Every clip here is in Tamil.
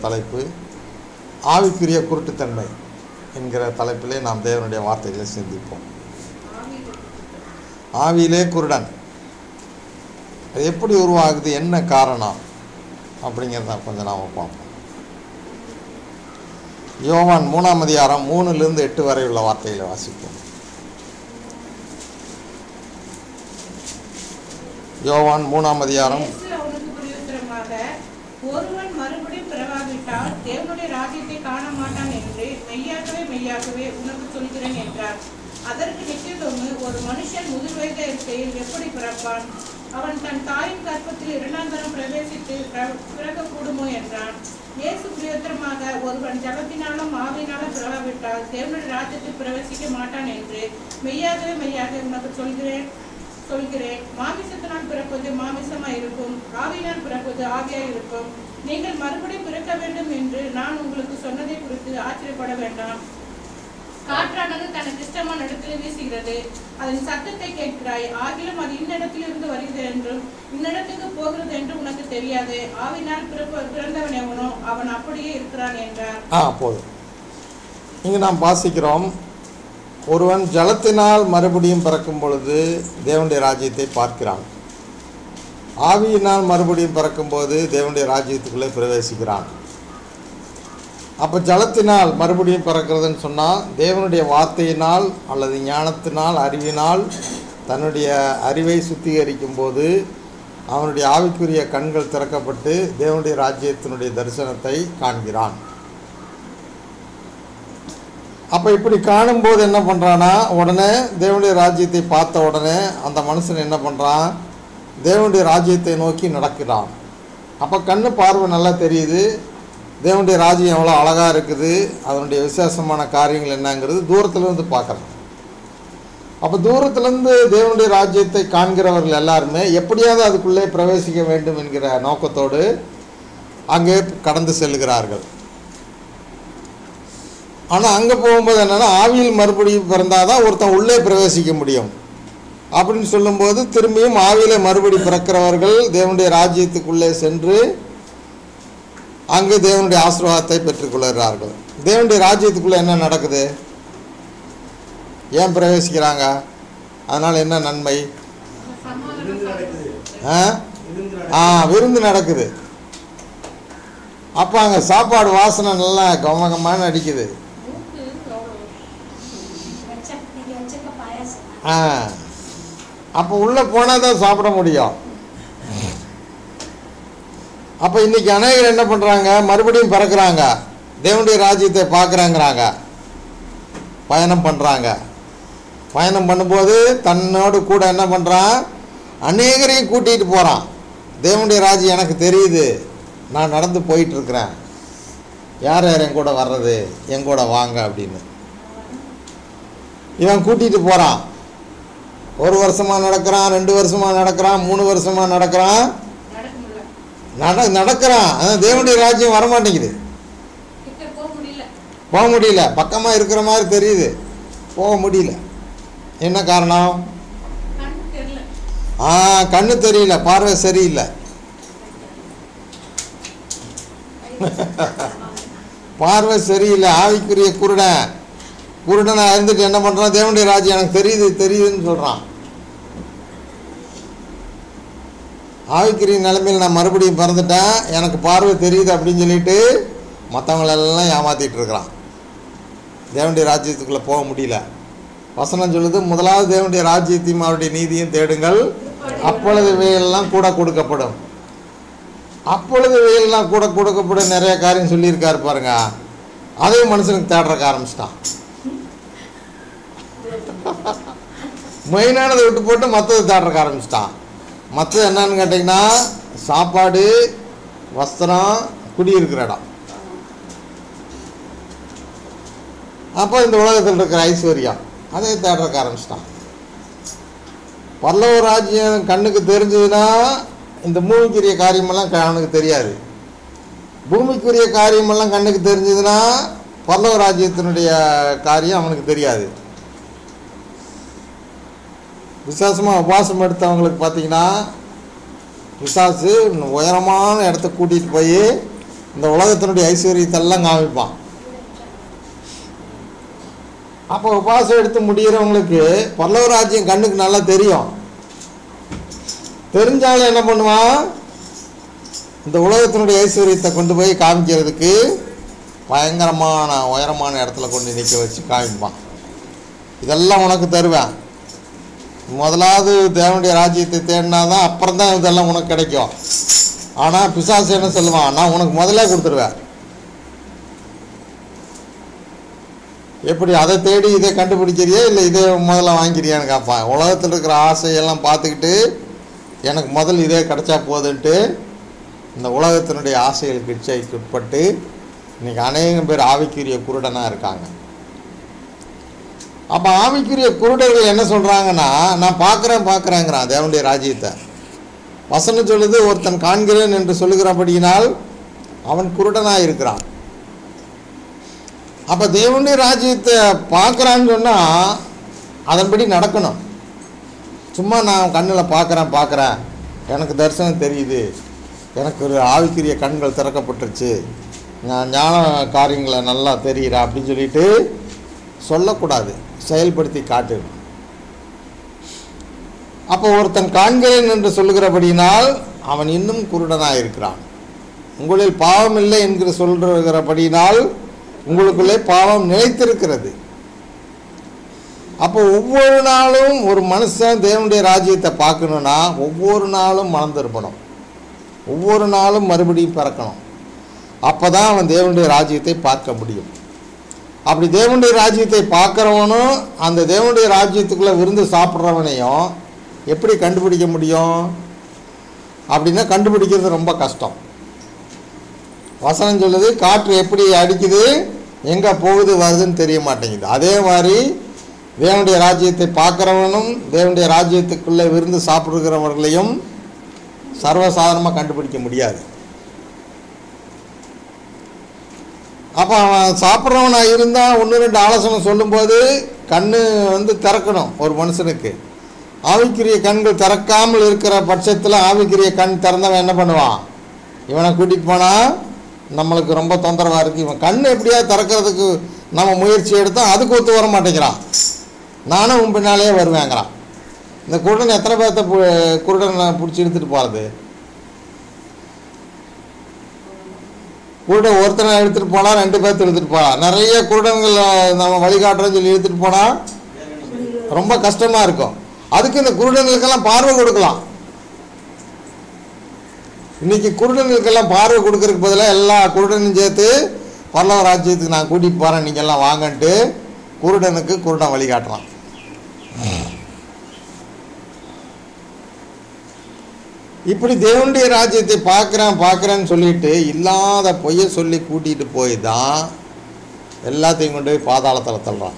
தலைப்பு ஆவிக்குரிய குருட்டுத்தன்மை என்கிற தலைப்பிலே நாம் தேவனுடைய வார்த்தைகளை சிந்திப்போம் ஆவியிலே குருடன் அது எப்படி உருவாகுது என்ன காரணம் அப்படிங்கிறத கொஞ்சம் நாம் பார்ப்போம் யோவான் மூணாம் அதிகாரம் மூணுலேருந்து எட்டு வரை உள்ள வார்த்தைகளை வாசிப்போம் யோவான் மூணாம் அதிகாரம் இயேசு அவனுக்கு பிரதியுத்தரமாக, ஒருவன் மறுபடியும் பிறவாவிட்டால் தேவனுடைய ராஜ்யத்தை காண மாட்டான் என்று மெய்யாகவே மெய்யாகவே உனக்கு சொல்கிறேன் என்றார் அதற்கு நிக்கதோமு ஒரு மனுஷன் முதிர் வயது இருக்கையில் எப்படி பிறப்பான் அவன் தன் தாயின் கற்பத்தில் இரண்டாம் தரம் பிரவேசித்து பிற- பிறக்கக்கூடுமோ என்றான் இயேசு பிரயோத்தரமாக ஒருவன் ஜலத்தினாலும் ஆவியினாலும் பிறவாவிட்டால் தேவனுடைய ராஜ்யத்தில் பிரவேசிக்க மாட்டான் என்று மெய்யாகவே மெய்யாக உனக்கு சொல்கிறேன் சொல்கிறேன் மாமிசத்தினால் பிறப்பது மாமிசமாய் இருக்கும் ஆவியினால் பிறப்பது ஆவியாய் இருக்கும் நீங்கள் மறுபடியும் பிறக்க வேண்டும் என்று நான் உங்களுக்கு சொன்னதை குறித்து ஆச்சரியப்பட வேண்டாம் காற்றானது தனக்கு இஷ்டமான இடத்தில் வீசுகிறது அதன் சத்தத்தை கேட்கிறாய் ஆகிலும் அது இன்னிடத்திலிருந்து வருகிறது என்றும் இன்னிடத்துக்கு போகிறது என்று உனக்கு தெரியாது ஆவினால் பிறப்ப பிறந்தவன் எவனோ அவன் அப்படியே இருக்கிறான் என்றார் ஆ போதும் இங்கு நாம் வாசிக்கிறோம் ஒருவன் ஜலத்தினால் மறுபடியும் பிறக்கும் பொழுது தேவனுடைய ராஜ்யத்தை பார்க்கிறான் ஆவியினால் மறுபடியும் பிறக்கும்போது தேவனுடைய ராஜ்யத்துக்குள்ளே பிரவேசிக்கிறான் அப்போ ஜலத்தினால் மறுபடியும் பிறக்கிறதுன்னு சொன்னால் தேவனுடைய வார்த்தையினால் அல்லது ஞானத்தினால் அறிவினால் தன்னுடைய அறிவை சுத்திகரிக்கும் போது அவனுடைய ஆவிக்குரிய கண்கள் திறக்கப்பட்டு தேவனுடைய ராஜ்யத்தினுடைய தரிசனத்தை காண்கிறான் அப்போ இப்படி காணும்போது என்ன பண்ணுறான்னா உடனே தேவனுடைய ராஜ்யத்தை பார்த்த உடனே அந்த மனுஷன் என்ன பண்ணுறான் தேவனுடைய ராஜ்யத்தை நோக்கி நடக்கிறான் அப்போ கண்ணு பார்வை நல்லா தெரியுது தேவனுடைய ராஜ்யம் எவ்வளோ அழகாக இருக்குது அதனுடைய விசேஷமான காரியங்கள் என்னங்கிறது தூரத்துல இருந்து பார்க்குறான் அப்போ தூரத்துலேருந்து தேவனுடைய ராஜ்யத்தை காண்கிறவர்கள் எல்லாருமே எப்படியாவது அதுக்குள்ளே பிரவேசிக்க வேண்டும் என்கிற நோக்கத்தோடு அங்கே கடந்து செல்கிறார்கள் ஆனால் அங்கே போகும்போது என்னென்னா ஆவியில் மறுபடியும் பிறந்தால் தான் ஒருத்தன் உள்ளே பிரவேசிக்க முடியும் அப்படின்னு சொல்லும்போது திரும்பியும் ஆவியிலே மறுபடி பிறக்கிறவர்கள் தேவனுடைய ராஜ்யத்துக்குள்ளே சென்று அங்கே தேவனுடைய ஆசீர்வாதத்தை பெற்றுக்கொள்கிறார்கள் தேவனுடைய ராஜ்யத்துக்குள்ளே என்ன நடக்குது ஏன் பிரவேசிக்கிறாங்க அதனால் என்ன நன்மை விருந்து நடக்குது ஆ விருந்து ஆ நடக்குது விருந்து நடக்குது அப்போ அங்கே சாப்பாடு வாசனை நல்லா கமகமான அடிக்குது மூக்கு அவ்வளவு வச்ச நீங்க வச்சிருக்க பாயாசம் ஆ அப்போ உள்ளே போனால் தான் சாப்பிட முடியும் அப்போ இன்னைக்கு அநேகர் என்ன பண்ணுறாங்க மறுபடியும் பிறக்கிறாங்க தேவனுடைய ராஜ்யத்தை பார்க்குறாங்கிறாங்க பயணம் பண்ணுறாங்க பயணம் பண்ணும்போது தன்னோடு கூட என்ன பண்ணுறான் அநேகரையும் கூட்டிகிட்டு போகிறான் தேவனுடைய ராஜ்யம் எனக்கு தெரியுது நான் நடந்து போயிட்டுருக்கிறேன் யார் யார் என் கூட வர்றது என் கூட வாங்க அப்படின்னு இவன் கூட்டிகிட்டு போகிறான் ஒரு வருஷமாக நடக்கிறான் ரெண்டு வருஷமாக நடக்கிறான் மூணு வருஷமாக நடக்கிறான் நடக்க முடியல நட நடக்கிறான் ஆனால் தேவனுடைய ராஜ்யம் வரமாட்டேங்குது கிட்ட போக முடியல போக முடியல பக்கமாக இருக்கிற மாதிரி தெரியுது போக முடியல என்ன காரணம் கண்ணு தெரியல ஆ கண்ணு தெரியல பார்வை சரியில்லை பார்வை சரியில்லை ஆவிக்குரிய குருடன் குருடனை இருந்துட்டு என்ன பண்ணுறான் தேவனுடைய ராஜ்யம் எனக்கு தெரியுது தெரியுதுன்னு சொல்கிறான் ஆவிக்குரிய நிலைமையில் நான் மறுபடியும் பிறந்துட்டேன் எனக்கு பார்வை தெரியுது அப்படின்னு சொல்லிட்டு மற்றவங்களெல்லாம் ஏமாத்திட்டு இருக்கிறான் தேவனுடைய ராஜ்யத்துக்குள்ளே போக முடியல வசனம் சொல்லுது முதலாவது தேவனுடைய ராஜ்யத்தையும் அவருடைய நீதியும் தேடுங்கள் அப்பொழுது இவையெல்லாம் கூட கொடுக்கப்படும் அப்பொழுது இவையெல்லாம் கூட கொடுக்கப்படும் நிறைய காரியம் சொல்லியிருக்காரு பாருங்க அதையும் மனுஷனுக்கு தேடுறக்க ஆரம்பிச்சிட்டான் மெயினானதை விட்டு போட்டு மற்றதை தேடுறக்க ஆரம்பிச்சிட்டான் மற்றது என்னன்னு கேட்டிங்கன்னா சாப்பாடு வஸ்திரம் குடியிருக்கிற இடம் அப்போ இந்த உலகத்தில் இருக்கிற ஐஸ்வர்யம் அதை தேடுறக்க ஆரம்பிச்சிட்டான் பல்லவ ராஜ்யம் கண்ணுக்கு தெரிஞ்சதுன்னா இந்த பூமிக்குரிய காரியமெல்லாம் க- அவனுக்கு தெரியாது பூமிக்குரிய காரியமெல்லாம் கண்ணுக்கு தெரிஞ்சதுன்னா பல்லவ ராஜ்யத்தினுடைய காரியம் அவனுக்கு தெரியாது விசேஷமாக உபாசம் எடுத்தவங்களுக்கு பார்த்தீங்கன்னா பிசாசு உயரமான இடத்த கூட்டிகிட்டு போய் இந்த உலகத்தினுடைய ஐஸ்வர்யத்தெல்லாம் காமிப்பான் அப்போ உபாசம் எடுத்து முடிகிறவங்களுக்கு பல்லவ ராஜ்யம் கண்ணுக்கு நல்லா தெரியும் தெரிஞ்சாலும் என்ன பண்ணுவான் இந்த உலகத்தினுடைய ஐஸ்வர்யத்தை கொண்டு போய் காமிக்கிறதுக்கு பயங்கரமான உயரமான இடத்துல கொண்டு நிற்க வச்சு காமிப்பான் இதெல்லாம் உனக்கு தருவேன் முதலாவது தேவனுடைய ராஜ்யத்தை தேடினா தான் அப்புறம் தான் இதெல்லாம் உனக்கு கிடைக்கும் ஆனால் பிசாசு என்ன சொல்லுவான் நான் உனக்கு முதல்ல கொடுத்துருவேன் எப்படி அதை தேடி இதை கண்டுபிடிக்கிறியா இல்லை இதை முதல்ல வாங்கிக்கிறியான்னு கேட்பான் உலகத்தில் இருக்கிற ஆசையெல்லாம் பார்த்துக்கிட்டு எனக்கு முதல் இதே கிடைச்சா போதுன்ட்டு இந்த உலகத்தினுடைய ஆசைகளுக்கு இச்சைக்கு உட்பட்டு இன்னைக்கு அநேகம் பேர் ஆவிக்குரிய குருடனாக இருக்காங்க அப்போ ஆவிக்குரிய குருடர்கள் என்ன சொல்கிறாங்கன்னா நான் பார்க்குறேன் பார்க்குறேங்கிறான் தேவனுடைய ராஜ்யத்தை வசனம் சொல்லுது ஒருத்தன் காண்கிறேன் என்று சொல்லுகிறபடியினால் அவன் குருடனாக இருக்கிறான் அப்போ தேவனுடைய ராஜ்யத்தை பார்க்குறான்னு சொன்னால் அதன்படி நடக்கணும் சும்மா நான் கண்ணில் பார்க்குறேன் பார்க்குறேன் எனக்கு தரிசனம் தெரியுது எனக்கு ஒரு ஆவிக்குரிய கண்கள் திறக்கப்பட்டுருச்சு நான் ஞான காரியங்களை நல்லா தெரிகிறேன் அப்படின்னு சொல்லிட்டு சொல்லக்கூடாது செயல்படுத்தி காட்டணும் அப்போ ஒருத்தன் காண்கிறேன் என்று சொல்லுகிறபடியினால் அவன் இன்னும் குருடனாக இருக்கிறான் உங்களில் பாவம் இல்லை என்கிற சொல்கிறபடியினால் உங்களுக்குள்ளே பாவம் நிலைத்திருக்கிறது அப்போ ஒவ்வொரு நாளும் ஒரு மனுஷன் தேவனுடைய ராஜ்யத்தை பார்க்கணுன்னா ஒவ்வொரு நாளும் மனம் திருப்பணும் ஒவ்வொரு நாளும் மறுபடியும் பிறக்கணும் அப்போ தான் அவன் தேவனுடைய ராஜ்யத்தை பார்க்க முடியும் அப்படி தேவனுடைய ராஜ்யத்தை பார்க்குறவனும் அந்த தேவனுடைய ராஜ்யத்துக்குள்ளே விருந்து சாப்பிட்றவனையும் எப்படி கண்டுபிடிக்க முடியும் அப்படின்னா கண்டுபிடிக்கிறது ரொம்ப கஷ்டம் வசனம் சொல்லுது காற்று எப்படி அடிக்குது எங்கே போகுது வருதுன்னு தெரிய மாட்டேங்குது அதே மாதிரி தேவனுடைய ராஜ்யத்தை பார்க்குறவனும் தேவனுடைய ராஜ்யத்துக்குள்ளே விருந்து சாப்பிடுகிறவர்களையும் சர்வசாதாரணமாக கண்டுபிடிக்க முடியாது அப்போ அவன் சாப்பிட்றவனாக இருந்தால் ஒன்று ரெண்டு ஆலோசனை சொல்லும்போது கண்ணு வந்து திறக்கணும் ஒரு மனுஷனுக்கு ஆவிக்குரிய கண்கள் திறக்காமல் இருக்கிற பட்சத்தில் ஆவிக்குரிய கண் திறந்தவன் என்ன பண்ணுவான் இவனை கூட்டிகிட்டு போனால் நம்மளுக்கு ரொம்ப தொந்தரவாக இருக்குது இவன் கண் எப்படியா திறக்கிறதுக்கு நம்ம முயற்சி எடுத்தால் அதுக்கு ஒத்து வர மாட்டேங்கிறான் நானும் உன் பின்னாலேயே வருவேங்கிறான் இந்த குருடன் எத்தனை பேர்த்த பு- குருடனை பிடிச்சி இழுத்துட்டு போகிறது குருடன் ஒருத்தனை எடுத்துகிட்டு போனால் ரெண்டு பேர்த்த இழுத்துட்டு போகலாம் நிறைய குருடன்கள் நம்ம வழிகாட்டுறேன்னு சொல்லி இழுத்துட்டு போனால் ரொம்ப கஷ்டமாக இருக்கும் அதுக்கு இந்த குருடனுக்கெல்லாம் பார்வை கொடுக்கலாம் இன்னைக்கு குருடனுக்கெல்லாம் பார்வை கொடுக்கறதுக்கு பதிலாக எல்லா குருடனும் சேர்த்து பல்லவ ராஜ்யத்துக்கு நான் கூட்டிகிட்டு போகிறேன் நீங்கள் எல்லாம் வாங்கன்ட்டு குருடனுக்கு குருடன் வழிகாட்டுறான் இப்படி தேவனுடைய ராஜ்யத்தை பார்க்குறேன் பார்க்குறேன்னு சொல்லிட்டு இல்லாத பொய்யை சொல்லி கூட்டிகிட்டு போய் தான் எல்லாத்தையும் கொண்டு போய் பாதாளத்தில் தள்ளுறான்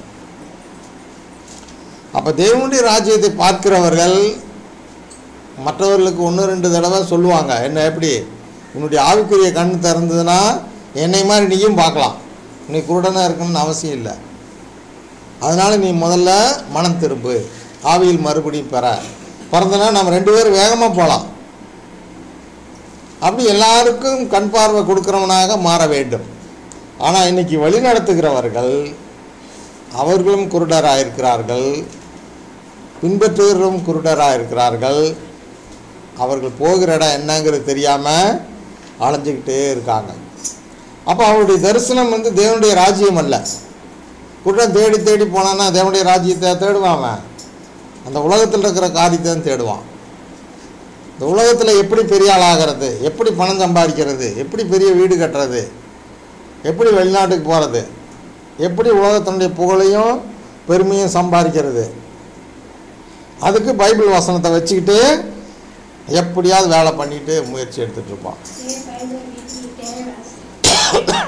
அப்போ தேவனுடைய ராஜ்யத்தை பார்க்கிறவர்கள் மற்றவர்களுக்கு ஒன்று ரெண்டு தடவை சொல்லுவாங்க என்ன எப்படி உன்னுடைய ஆவிக்குரிய கண் திறந்ததுன்னா என்னை மாதிரி நீயும் பார்க்கலாம் நீ குருடனாக இருக்கணும்னு அவசியம் இல்லை அதனால் நீ முதல்ல மனம் திரும்பு ஆவியில் மறுபடியும் பெற பிறந்தனா நம்ம ரெண்டு பேரும் வேகமாக போகலாம் அப்படி எல்லாருக்கும் கண் பார்வை கொடுக்குறவனாக மாற வேண்டும் ஆனால் இன்னைக்கு வழி நடத்துகிறவர்கள் அவர்களும் குருடராக இருக்கிறார்கள் பின்பற்றுகிறவரும் குருடராக இருக்கிறார்கள் அவர்கள் போகிற இடம் என்னங்கிறது தெரியாமல் அலைஞ்சிக்கிட்டே இருக்காங்க அப்போ அவருடைய தரிசனம் வந்து தேவனுடைய ராஜ்யம் அல்ல குருடன் தேடி தேடி போனான்னா தேவனுடைய ராஜ்யத்தை தேடுவான் அவன் அந்த உலகத்தில் இருக்கிற காரியத்தை தான் தேடுவான் இந்த உலகத்தில் எப்படி பெரிய ஆள் ஆகிறது எப்படி பணம் சம்பாதிக்கிறது எப்படி பெரிய வீடு கட்டுறது எப்படி வெளிநாட்டுக்கு போகிறது எப்படி உலகத்தினுடைய புகழையும் பெருமையும் சம்பாதிக்கிறது அதுக்கு பைபிள் வசனத்தை வச்சுக்கிட்டு எப்படியாவது வேலை பண்ணிட்டு முயற்சி எடுத்துட்டு இருப்பான் ये बाइबल வீட்டுக்கிட்டே வாசி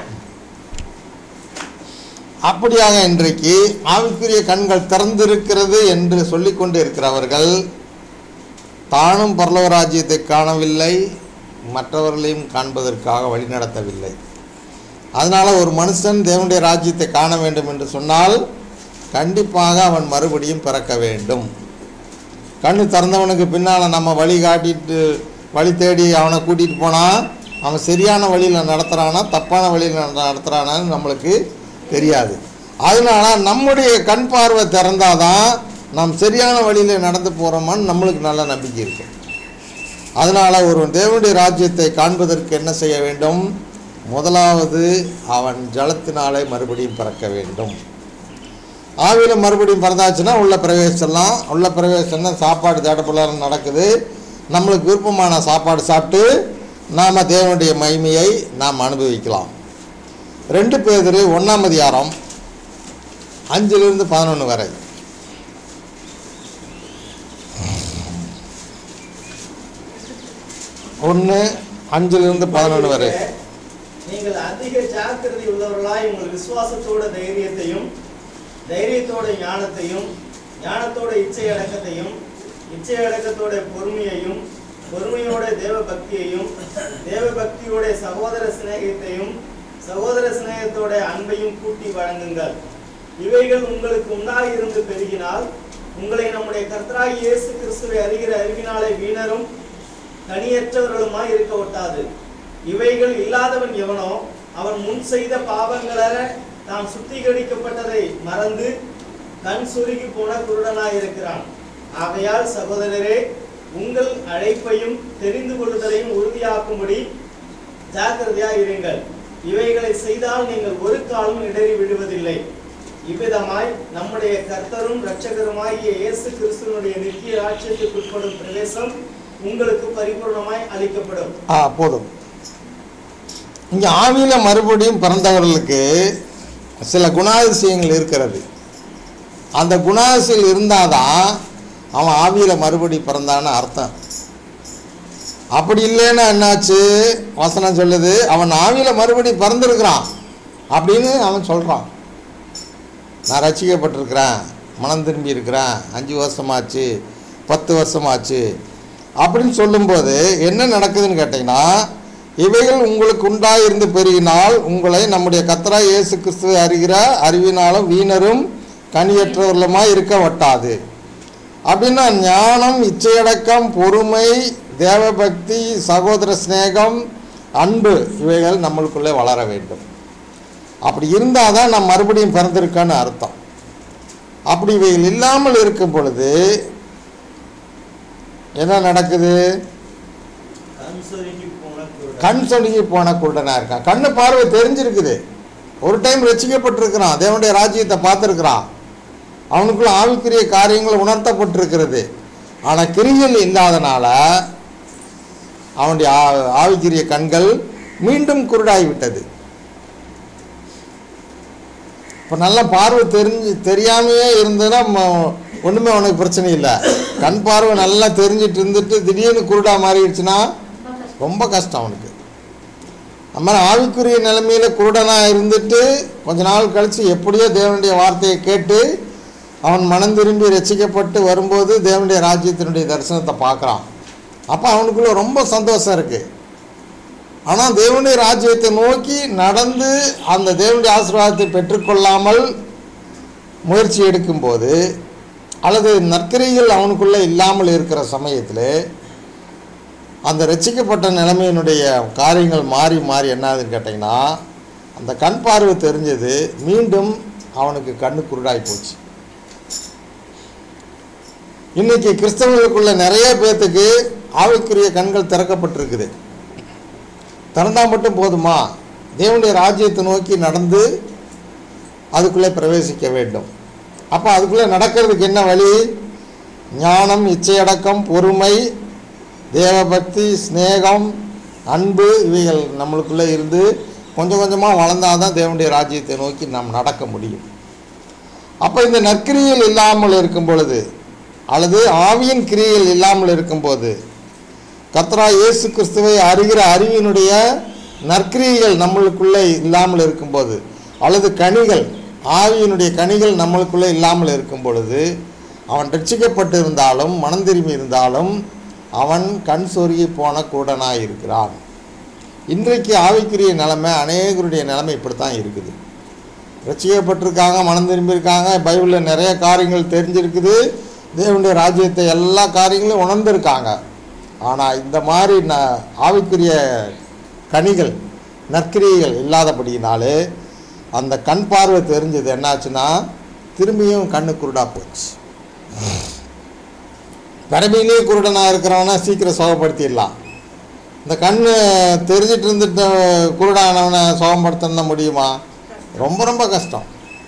அப்படியாக இன்றைக்கு ஆவிக்குரிய கண்கள் திறந்திருக்கிறது என்று சொல்லிக்கொண்டு இருக்கிறவர்கள் தானும் பரலோக ராஜ்யத்தை காணவில்லை மற்றவர்களையும் காண்பதற்காக வழிநடத்தவில்லை அதனால் ஒரு மனுஷன் தேவனுடைய ராஜ்யத்தை காண வேண்டும் என்று சொன்னால் கண்டிப்பாக அவன் மறுபடியும் பிறக்க வேண்டும் கண்ணு திறந்தவனுக்கு பின்னால் நம்ம வழி காட்டிட்டு வழி தேடி அவனை கூட்டிகிட்டு போனால் அவன் சரியான வழியில் நடத்துகிறானா தப்பான வழியில் நடத்துகிறானான்னு நம்மளுக்கு தெரியாது அதனால நம்முடைய கண் பார்வை திறந்தாதான் நாம் சரியான வழியில் நடந்து போகிறோமான்னு நம்மளுக்கு நல்ல நம்பிக்கை இருக்கும் அதனால் ஒரு தேவனுடைய ராஜ்யத்தை காண்பதற்கு என்ன செய்ய வேண்டும் முதலாவது அவன் ஜலத்தினாலே மறுபடியும் பிறக்க வேண்டும் ஆவியில் மறுபடியும் பிறந்தாச்சுன்னா உள்ள பிரவேசம்லாம் உள்ள பிரவேசம்னா சாப்பாடு தேடப்புள்ள நடக்குது நம்மளுக்கு விருப்பமான சாப்பாடு சாப்பிட்டு நாம் தேவனுடைய மகிமையை நாம் அனுபவிக்கலாம் ரெண்டு பேர் ஒன்றாம் அதிகாரம் அஞ்சிலிருந்து பதினொன்று வரை ஒன்று அஞ்சிலிருந்து பதினொன்று வரை நீங்கள் அதிக ஜாக்கிரதை உள்ளவர்களாய் உங்கள் விசுவாசத்தோட தைரியத்தையும் தைரியத்தோட ஞானத்தையும் ஞானத்தோட இச்சை அடக்கத்தையும் இச்சை அடக்கத்தோட பொறுமையையும் பொறுமையோட தேவ பக்தியையும் தேவ பக்தியோட சகோதர சிநேகத்தையும் சகோதர சிநேகத்தோட அன்பையும் கூட்டி வழங்குங்கள் இவைகள் உங்களுக்கு முன்னால் இருந்து பெருகினால் உங்களை நம்முடைய கர்த்தராய் இயேசு கிறிஸ்துவை அறிகிற அறிவினாலே வீணரும் கனியற்றவர்களுமாய் இருக்க ஒட்டாது இவைகள் இல்லாதவன் எவனோ அவன் முன் செய்த பாவங்கள தாம் சுத்திகரிக்கப்பட்டதை மறந்து கண் சுருகி போன குருடனாய் இருக்கிறான் ஆகையால் சகோதரரே உங்கள் அழைப்பையும் தெரிந்து கொள்ளுதலையும் உறுதியாக்கும்படி ஜாக்கிரதையா இருங்கள் இவைகளை செய்தால் நீங்கள் ஒரு காலம் இடறி விடுவதில்லை இவ்விதமாய் நம்முடைய கர்த்தரும் இரட்சகருமாகிய இயேசு கிறிஸ்துவனுடைய நித்திய ராட்சியத்துக்கு உட்படும் பிரவேசம் உங்களுக்கு பரிபூர்ணமாய் அளிக்கப்படும் ஆ போதும் இங்கே ஆவியில் மறுபடியும் பிறந்தவர்களுக்கு சில குணாதிசயங்கள் இருக்கிறது அந்த குணாதிசயம் இருந்தால் தான் அவன் ஆவியில் மறுபடி பிறந்தான்னு அர்த்தம் அப்படி இல்லைன்னா என்னாச்சு வசனம் சொல்லுது அவன் ஆவியில் மறுபடி பிறந்திருக்கிறான் அப்படின்னு அவன் சொல்கிறான் நான் ரசிக்கப்பட்டிருக்கிறேன் மனம் திரும்பி இருக்கிறேன் அஞ்சு வருஷமாச்சு பத்து வருஷமாச்சு அப்படின்னு சொல்லும்போது என்ன நடக்குதுன்னு கேட்டிங்கன்னா இவைகள் உங்களுக்கு உண்டாயிருந்து பெருகினால் உங்களை நம்முடைய கத்தரா இயேசு கிறிஸ்துவை அறிகிற அறிவினாலும் வீணரும் கனியற்றவர்களுமாய் இருக்க வட்டாது அப்படின்னா ஞானம் இச்சையடக்கம் பொறுமை தேவபக்தி சகோதர சிநேகம் அன்பு இவைகள் நம்மளுக்குள்ளே வளர வேண்டும் அப்படி இருந்தால் தான் நான் மறுபடியும் பிறந்திருக்கேன்னு அர்த்தம் அப்படி இவைகள் இல்லாமல் இருக்கும் பொழுது என்ன நடக்குது கண் சொருகி போன குருடன். கண் சொடுங்கி போன குருடனாக இருக்கான் கண்ணு பார்வை தெரிஞ்சிருக்குது ஒரு டைம் ரசிக்கப்பட்டிருக்கிறான் தேவனுடைய ராஜ்யத்தை பார்த்துருக்கிறான் அவனுக்குள்ள ஆவிக்குரிய காரியங்கள் உணர்த்தப்பட்டிருக்கிறது ஆனால் கிரிகள் இல்லாதனால அவனுடைய ஆ- ஆவிக்குரிய கண்கள் மீண்டும் குருடாகிவிட்டது இப்போ நல்ல பார்வை தெரிஞ்சு தெரியாமையே இருந்ததுன்னா ம- ஒண்ணுமே உனக்கு பிரச்சனை இல்லை கண் பார்வை நல்லா தெரிஞ்சிட்டு இருந்துட்டு திடீர்னு குருடா மாறிடுச்சுன்னா ரொம்ப கஷ்டம் அவனுக்கு அது மாதிரி ஆவிக்குரிய நிலைமையில குருடனாக இருந்துட்டு கொஞ்ச நாள் கழித்து எப்படியோ தேவனுடைய வார்த்தையை கேட்டு அவன் மனம் திரும்பி ரசிக்கப்பட்டு வரும்போது தேவனுடைய ராஜ்யத்தினுடைய தரிசனத்தை பார்க்குறான் அப்போ அவனுக்குள்ள ரொம்ப சந்தோஷம் இருக்குது ஆனால் தேவனுடைய ராஜ்யத்தை நோக்கி நடந்து அந்த தேவனுடைய ஆசீர்வாதத்தை பெற்றுக்கொள்ளாமல் முயற்சி எடுக்கும்போது அல்லது நற்கரிகள் அவனுக்குள்ளே இல்லாமல் இருக்கிற சமயத்தில் அந்த ரட்சிக்கப்பட்ட நிலைமையினுடைய காரியங்கள் மாறி மாறி என்னாதுன்னு கேட்டிங்கன்னா அந்த கண் பார்வை தெரிஞ்சது மீண்டும் அவனுக்கு கண்ணு குருடாய் போச்சு இன்னைக்கு கிறிஸ்தவர்களுக்குள்ள நிறைய பேர்த்துக்கு ஆவிக்குரிய கண்கள் திறக்கப்பட்டிருக்குது திறந்தா மட்டும் போதுமா தேவனுடைய ராஜ்யத்தை நோக்கி நடந்து அதுக்குள்ளே பிரவேசிக்க வேண்டும் அப்போ அதுக்குள்ளே நடக்கிறதுக்கு என்ன வழி ஞானம் இச்சையடக்கம் பொறுமை தேவபக்தி சிநேகம் அன்பு இவைகள் நம்மளுக்குள்ளே இருந்து கொஞ்சம் கொஞ்சமாக வளர்ந்தாதான் தேவனுடைய ராஜ்யத்தை நோக்கி நாம் நடக்க முடியும் அப்போ இந்த நற்கிரியல் இல்லாமல் இருக்கும் பொழுது அல்லது ஆவியின் கிரியைகள் இல்லாமல் இருக்கும்போது கர்த்தரா இயேசு கிறிஸ்துவை அறிகிற அறிவினுடைய நற்கிரியைகள் நம்மளுக்குள்ளே இல்லாமல் இருக்கும்போது அல்லது கனிகள் ஆவியினுடைய கனிகள் நம்மளுக்குள்ளே இல்லாமல் இருக்கும் பொழுது அவன் ரட்சிக்கப்பட்டு இருந்தாலும் மனம் திரும்பி இருந்தாலும் அவன் கண் சொருகி போன கூடனாக இருக்கிறான் இன்றைக்கு ஆவிக்குரிய நிலைமை அநேகருடைய நிலைமை இப்படித்தான் இருக்குது ரட்சிக்கப்பட்டிருக்காங்க மனம் திரும்பியிருக்காங்க பைபிளில் நிறைய காரியங்கள் தெரிஞ்சிருக்குது தேவனுடைய ராஜ்யத்தை எல்லா காரியங்களையும் உணர்ந்திருக்காங்க ஆனால் இந்த மாதிரி ந ஆவிக்குரிய கனிகள் நற்கிரியைகள் இல்லாதபடியினாலே அந்த கண் பார்வை தெரிஞ்சது என்னாச்சுன்னா திரும்பியும் கண்ணு குருடா போச்சு பிறவிலேயே குருடனாக இருக்கிறவனா சீக்கிரம் சுகப்படுத்திடலாம் இந்த கண் தெரிஞ்சிட்டு இருந்துட்டு குருடானவனை சுகப்படுத்தணும்னா முடியுமா ரொம்ப ரொம்ப கஷ்டம்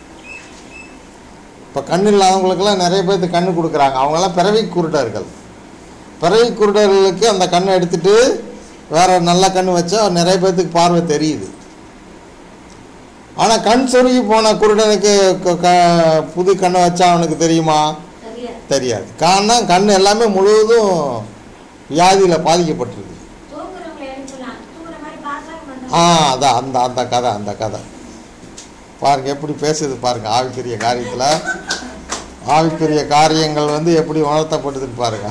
இப்போ கண் இல்லாதவங்களுக்கெல்லாம் நிறைய பேர்த்து கண்ணு கொடுக்குறாங்க அவங்கெல்லாம் பிறவி குருடர்கள் பிறவி குருடர்களுக்கு அந்த கண்ணை எடுத்துட்டு வேற நல்ல கண் வச்சா நிறைய பேர்த்துக்கு பார்வை தெரியுது ஆனால் கண் சொருகி போன குருடனுக்கு க- க- புது கண்ணை வச்சா அவனுக்கு தெரியுமா சரியா தெரியாது காரணம் கண் எல்லாமே முழுவதும் வியாதியில் பாதிக்கப்பட்டிருக்கு தூங்குறவங்களை எழுப்பலாம் தூங்குற மாதிரி பார்த்தா ஆ பண்ணுறாங்க அதான் அந்த அந்த கதை அந்த கதை பாருங்க எப்படி பேசுது பாருங்க ஆவிக்குரிய காரியத்தில் ஆவிக்குரிய காரியங்கள் வந்து எப்படி உணர்த்தப்படுதுன்னு பாருங்க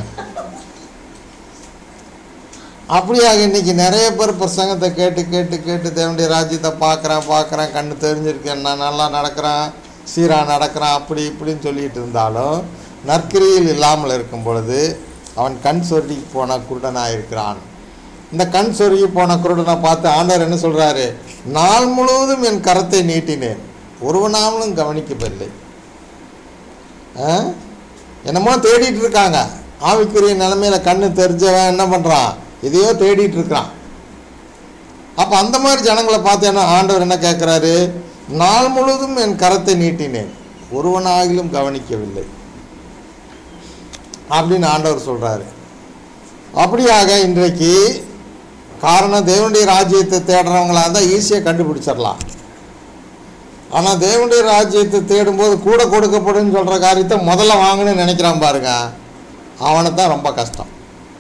அப்படியாக இன்னைக்கு நிறைய பேர் பிரசங்கத்தை கேட்டு கேட்டு கேட்டு தேவனுடைய ராஜ்யத்தை பார்க்குறேன் பார்க்குறேன் கண்ணு தெரிஞ்சிருக்கேன் நான் நல்லா நடக்கிறேன் சீராக நடக்கிறேன் அப்படி இப்படின்னு சொல்லிட்டு இருந்தாலும் நற்கிரியில் இல்லாமல் இருக்கும் பொழுது அவன் கண் சொருகி போன குருடனாக இருக்கிறான் இந்த கண் சொருகி போன குருடனை பார்த்து ஆண்டவர் என்ன சொல்கிறாரு நாள் முழுவதும் என் கரத்தை நீட்டினேன் ஒருவனாமலும் கவனிக்கவில்லை ஆ? என்னமோ தேடிட்டு இருக்காங்க ஆவிக்குரிய நிலைமையில கண்ணு தெரிஞ்சவன் என்ன பண்ணுறான் எதையோ தேடிட்டு இருக்கிறான் அப்போ அந்த மாதிரி ஜனங்களை பார்த்து என்ன ஆண்டவர் என்ன கேட்குறாரு நாள் முழுவதும் என் கரத்தை நீட்டினேன் ஒருவனாகிலும் கவனிக்கவில்லை அப்படின்னு ஆண்டவர் சொல்கிறாரு அப்படியாக இன்றைக்கு காரணம் தேவனுடைய ராஜ்யத்தை தேடுறவங்களா இருந்தால் ஈஸியாக கண்டுபிடிச்சிடலாம் ஆனால் தேவனுடைய ராஜ்யத்தை தேடும்போது கூட கொடுக்கப்படும் சொல்கிற காரியத்தை முதல்ல வாங்கணும்னு நினைக்கிறான் பாருங்க அவனை தான் ரொம்ப கஷ்டம்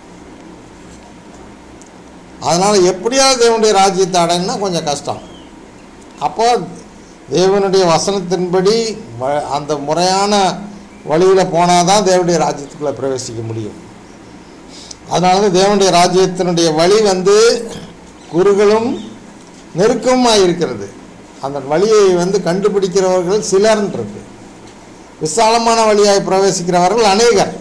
அதனால் எப்படியாவது தேவனுடைய ராஜ்யத்தை அடையணும்னா கொஞ்சம் கஷ்டம் அப்போ தேவனுடைய வசனத்தின்படி வ- அந்த முறையான வழியில் போனால் தான் தேவனுடைய ராஜ்யத்துக்குள்ளே பிரவேசிக்க முடியும் அதனால தான் தேவனுடைய ராஜ்யத்தினுடைய வழி வந்து குறுகளும் நெருக்கமாக இருக்கிறது அந்த வழியை வந்து கண்டுபிடிக்கிறவர்கள் சிலர்ன்னு இருக்கு விசாலமான வழியாய் பிரவேசிக்கிறவர்கள் அநேகர்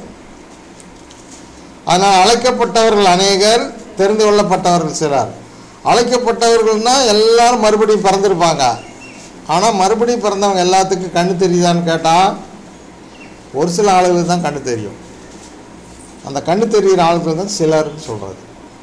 அதனால் அழைக்கப்பட்டவர்கள் அநேகர் தெரிந்து கொள்ளப்பட்டவர்கள் சிலர் அழைக்கப்பட்டவர்கள்னா எல்லாரும் மறுபடியும் பிறந்திருப்பாங்க ஆனால் மறுபடியும் பிறந்தவங்க எல்லாத்துக்கும் கண்ணு தெரியுதான்னு கேட்டால் ஒரு சில ஆளுகளுக்கு தான் கண்ணு தெரியும் அந்த கண்ணு தெரிகிற ஆளுகள் தான் சிலர்னு சொல்கிறது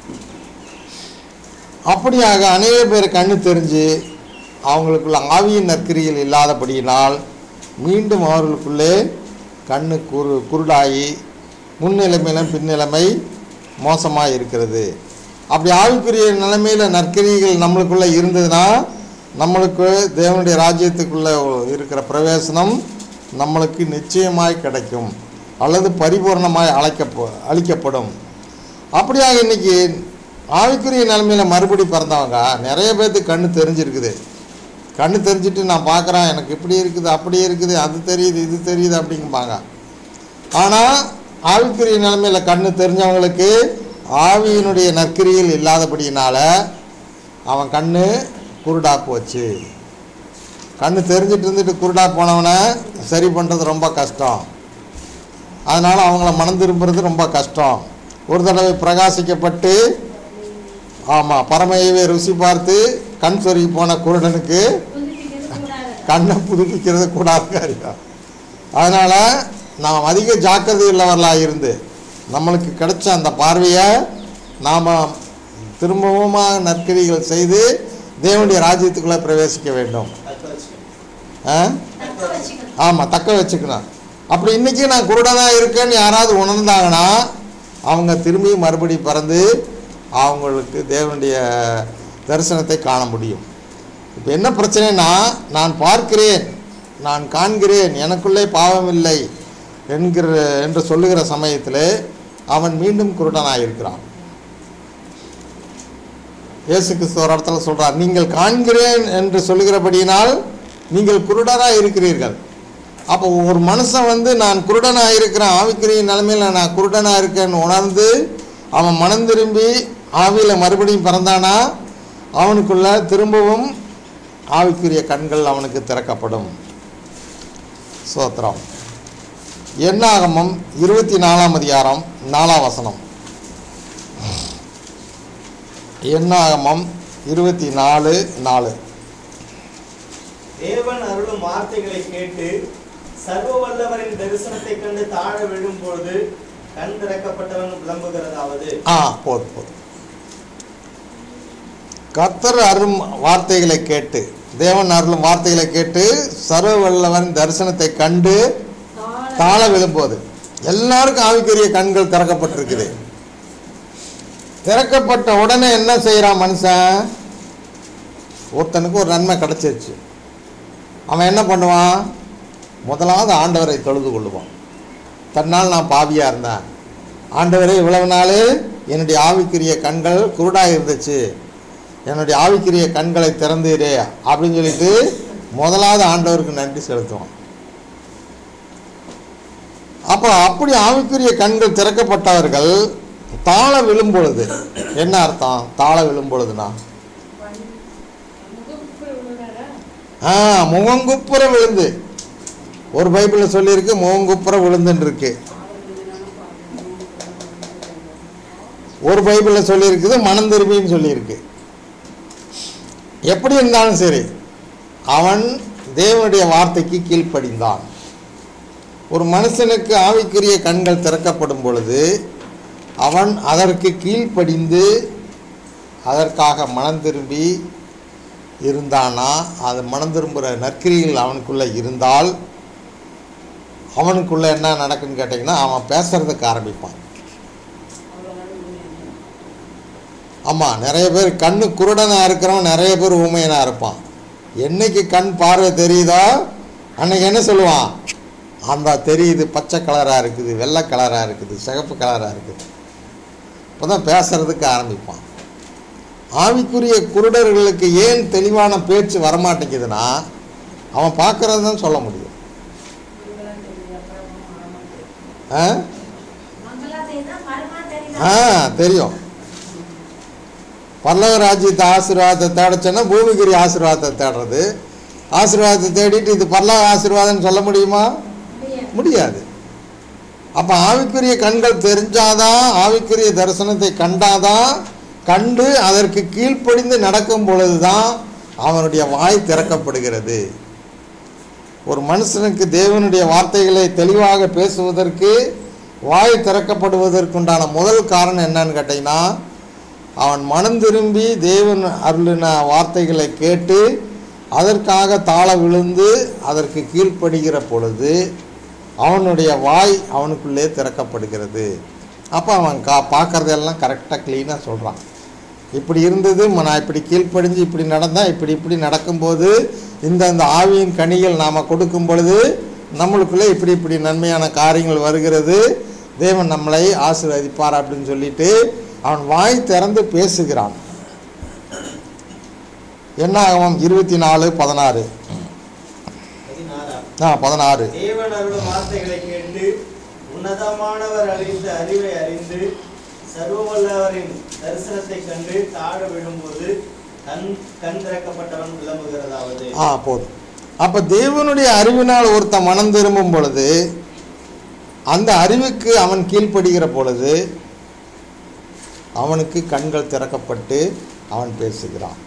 அப்படியாக அநேக பேர் கண்ணு தெரிஞ்சு அவங்களுக்குள்ள ஆவியின் நற்கிரியில் இல்லாதபடியினால் மீண்டும் அவர்களுக்குள்ளே கண்ணு குரு குருடாகி முன்னிலைமையிலும் பின்னிலைமை மோசமாக இருக்கிறது அப்படி ஆவிக்குரிய நிலைமையில் நற்கிரிகள் நம்மளுக்குள்ளே இருந்ததுன்னா நம்மளுக்கு தேவனுடைய ராஜ்யத்துக்குள்ளே இருக்கிற பிரவேசனம் நம்மளுக்கு நிச்சயமாய் கிடைக்கும் அல்லது பரிபூர்ணமாய் அழைக்க அளிக்கப்படும் அப்படியாக இன்னைக்கு ஆவிக்குரிய நிலைமையில் மறுபடி பிறந்தவங்க நிறைய பேர்த்துக்கு கண்ணு தெரிஞ்சிருக்குது கண்ணு தெரிஞ்சிட்டு நான் பார்க்குறேன் எனக்கு இப்படி இருக்குது அப்படி இருக்குது அது தெரியுது இது தெரியுது அப்படிங்குப்பாங்க ஆனால் ஆவிக்குரிய நிலைமையில் கண்ணு தெரிஞ்சவங்களுக்கு ஆவியினுடைய நற்கிரியில் இல்லாதபடியினால அவன் கண்ணு குருடா போச்சு கண்ணு தெரிஞ்சிட்டு இருந்துட்டு குருடா போனவனை சரி பண்ணுறது ரொம்ப கஷ்டம் அதனால் அவங்கள மனம் திரும்புறது ரொம்ப கஷ்டம் ஒரு தடவை பிரகாசிக்கப்பட்டு ஆமாம் பரமையவே ருசி பார்த்து கண் சொருகி போன குருடனுக்கு புதுப்பிக்கிறது கூடாது கண்ணை புதுப்பிக்கிறது கூடாத காரியம் அதனால் நாம் அதிக ஜாக்கிரதை உள்ளவர்களாக இருந்து நம்மளுக்கு கிடைச்ச அந்த பார்வையை நாம் திரும்பவும் நற்கிரிகள் செய்து தேவனுடைய ராஜ்யத்துக்குள்ளே பிரவேசிக்க வேண்டும் தக்க வச்சுக்கணும். ஆ தக்க வச்சுக்கணும் ஆமாம் தக்க வச்சுக்கணும் அப்படி இன்றைக்கி நான் குருடனாக இருக்கேன்னு யாராவது உணர்ந்தாங்கன்னா அவங்க திரும்பி மறுபடி பிறந்து அவங்களுக்கு தேவனுடைய தரிசனத்தை காண முடியும் இப்போ என்ன பிரச்சனைனா நான் பார்க்கிறேன் நான் காண்கிறேன் எனக்குள்ளே பாவம் இல்லை என்கிற என்று சொல்லுகிற சமயத்தில் அவன் மீண்டும் குருடனாக இருக்கிறான் இயேசு கிறிஸ்து ஒரு இடத்துல சொல்றார் நீங்கள் காண்கிறேன் என்று சொல்லுகிறபடியினால் நீங்கள் குருடராக இருக்கிறீர்கள் அப்போ ஒரு மனுஷன் வந்து நான் குருடனாக இருக்கிறேன் ஆவிக்குரிய நிலைமையில் நான் குருடனாக இருக்கேன்னு உணர்ந்து அவன் மனம் திரும்பி ஆவியில் மறுபடியும் பிறந்தானா அவனுக்குள்ள திரும்பவும் ஆவிக்குரிய கண்கள் அவனுக்கு திறக்கப்படும் சோத்திரம் எண்ணாகமம் இருபத்தி நாலாம் அதிகாரம் நாலாம் வசனம் எண்ணாகமம் இருபத்தி நாலு நாலு தேவன் அருளும் வார்த்தைகளை கேட்டு சர்வ வல்லவரின் தரிசனத்தை கண்டு தாழ விழும்பொழுது கண் திறக்கப்பட்டவன் விளம்புகிறதாவது ஆ போதும் போதும் கர்த்தர் அருளும் வார்த்தைகளை கேட்டு தேவன் அருளும் வார்த்தைகளை கேட்டு சர்வ வல்லவன் தரிசனத்தை கண்டு தாழ விழும்போது எல்லாருக்கும் ஆவிக்குரிய கண்கள் திறக்கப்பட்டிருக்குது திறக்கப்பட்ட உடனே என்ன செய்கிறான் மனுஷன் ஒருத்தனுக்கு ஒரு நன்மை கிடைச்சிருச்சு அவன் என்ன பண்ணுவான் முதலாவது ஆண்டவரை தொழுது கொள்ளுவான் தன்னால் நான் பாவியாக இருந்தேன் ஆண்டவரே இவ்வளவு நாள் என்னுடைய ஆவிக்குரிய கண்கள் குருடாக இருந்துச்சு என்னுடைய ஆவிக்குரிய கண்களை திறந்தீரே அப்படின்னு சொல்லிட்டு முதலாவது ஆண்டவருக்கு நன்றி செலுத்துவான் அப்போ அப்படி ஆவிக்குரிய கண்கள் திறக்கப்பட்டவர்கள் தாழ விழும் பொழுது என்ன அர்த்தம் தாழ விழும் பொழுதுனா முகப்புற விழுறாரா ஆ முகங்குப்புற விழுந்து ஒரு பைபிளில் சொல்லியிருக்கு முகங்குப்புற விழுந்துன்னு இருக்கு ஒரு பைபிளில் சொல்லியிருக்குது மனம் திரும்பின்னு சொல்லியிருக்கு எப்படி இருந்தாலும் சரி அவன் தேவனுடைய வார்த்தைக்கு கீழ்ப்படிந்தான் ஒரு மனுஷனுக்கு ஆவிக்குரிய கண்கள் திறக்கப்படும் பொழுது அவன் அதற்கு கீழ்ப்படிந்து அதற்காக மனம் திரும்பி இருந்தானா அது மனம் திரும்புகிற நற்கிரிகள் அவனுக்குள்ளே இருந்தால் அவனுக்குள்ளே என்ன நடக்குன்னு கேட்டிங்கன்னா அவன் பேசுறதுக்கு ஆரம்பிப்பான் ஆமாம் நிறைய பேர் கண்ணு குருடனாக இருக்கிறவன் நிறைய பேர் ஊமையனாக இருப்பான் என்னைக்கு கண் பார்வை தெரியுதோ அன்னைக்கு என்ன சொல்லுவான் அந்த தெரியுது பச்சை கலராக இருக்குது வெள்ளை கலராக இருக்குது சிகப்பு கலராக இருக்குது இப்போ தான் பேசுறதுக்கு ஆரம்பிப்பான் ஆவிக்குரிய குருடர்களுக்கு ஏன் தெளிவான பேச்சு வரமாட்டேங்குதுன்னா அவன் பார்க்கறது தான் சொல்ல முடியும் ஆ மங்களா தெரியுதா மரமா ஆ தெரியுதா தெரியும் பல்லவ ராஜ்யத்தை ஆசீர்வாதத்தை தேடச்சோன்னா பூமிகிரி ஆசீர்வாதத்தை தேடுறது ஆசீர்வாதத்தை தேடிட்டு இது பல்லவ ஆசீர்வாதம்னு சொல்ல முடியுமா முடியாது. முடியாது அப்போ ஆவிக்குரிய கண்கள் தெரிஞ்சாதான் ஆவிக்குரிய தரிசனத்தை கண்டாதான் கண்டு அதற்கு கீழ்ப்படிந்து நடக்கும் பொழுதுதான் அவனுடைய வாய் திறக்கப்படுகிறது ஒரு மனுஷனுக்கு தேவனுடைய வார்த்தைகளை தெளிவாக பேசுவதற்கு வாய் திறக்கப்படுவதற்குண்டான முதல் காரணம் என்னன்னு கேட்டிங்கன்னா அவன் மனம் திரும்பி தேவன் அருளின வார்த்தைகளை கேட்டு அதற்காக தாழ விழுந்து அதற்கு கீழ்ப்படுகிற பொழுது அவனுடைய வாய் அவனுக்குள்ளே திறக்கப்படுகிறது அப்போ அவன் கா பார்க்குறதெல்லாம் கரெக்டாக க்ளீனாக சொல்கிறான் இப்படி இருந்தது ம- நான் இப்படி கீழ்ப்படிஞ்சு இப்படி நடந்தால் இப்படி இப்படி நடக்கும்போது இந்த இந்த ஆவியின் கனிகள் நாம் கொடுக்கும் பொழுது நம்மளுக்குள்ளே இப்படி இப்படி நன்மையான காரியங்கள் வருகிறது தேவன் நம்மளை ஆசீர்வதிப்பார் அப்படின்னு சொல்லிட்டு அவன் வாய் திறந்து பேசுகிறான் என்ன ஆகும் இருபத்தி நாலு பதினாறு பதினாறாம் ஆ பதினாறு தேவன் அருளும் வார்த்தைகளை கேட்டு உன்னதமானவர் அளித்த அறிவை அறிந்து சர்வவல்லவரின் தரிசனத்தை கண்டு தாழ விழும்போது கண் கண் திறக்கப்பட்டவன் விளம்புகிறதாவது ஆ போதும் அப்போ தேவனுடைய அறிவினால் ஒருத்தன் மனம் திரும்பும் பொழுது அந்த அறிவுக்கு அவன் கீழ்ப்படுகிற பொழுது அவனுக்கு கண்கள் திறக்கப்பட்டு அவன் பேசுகிறான்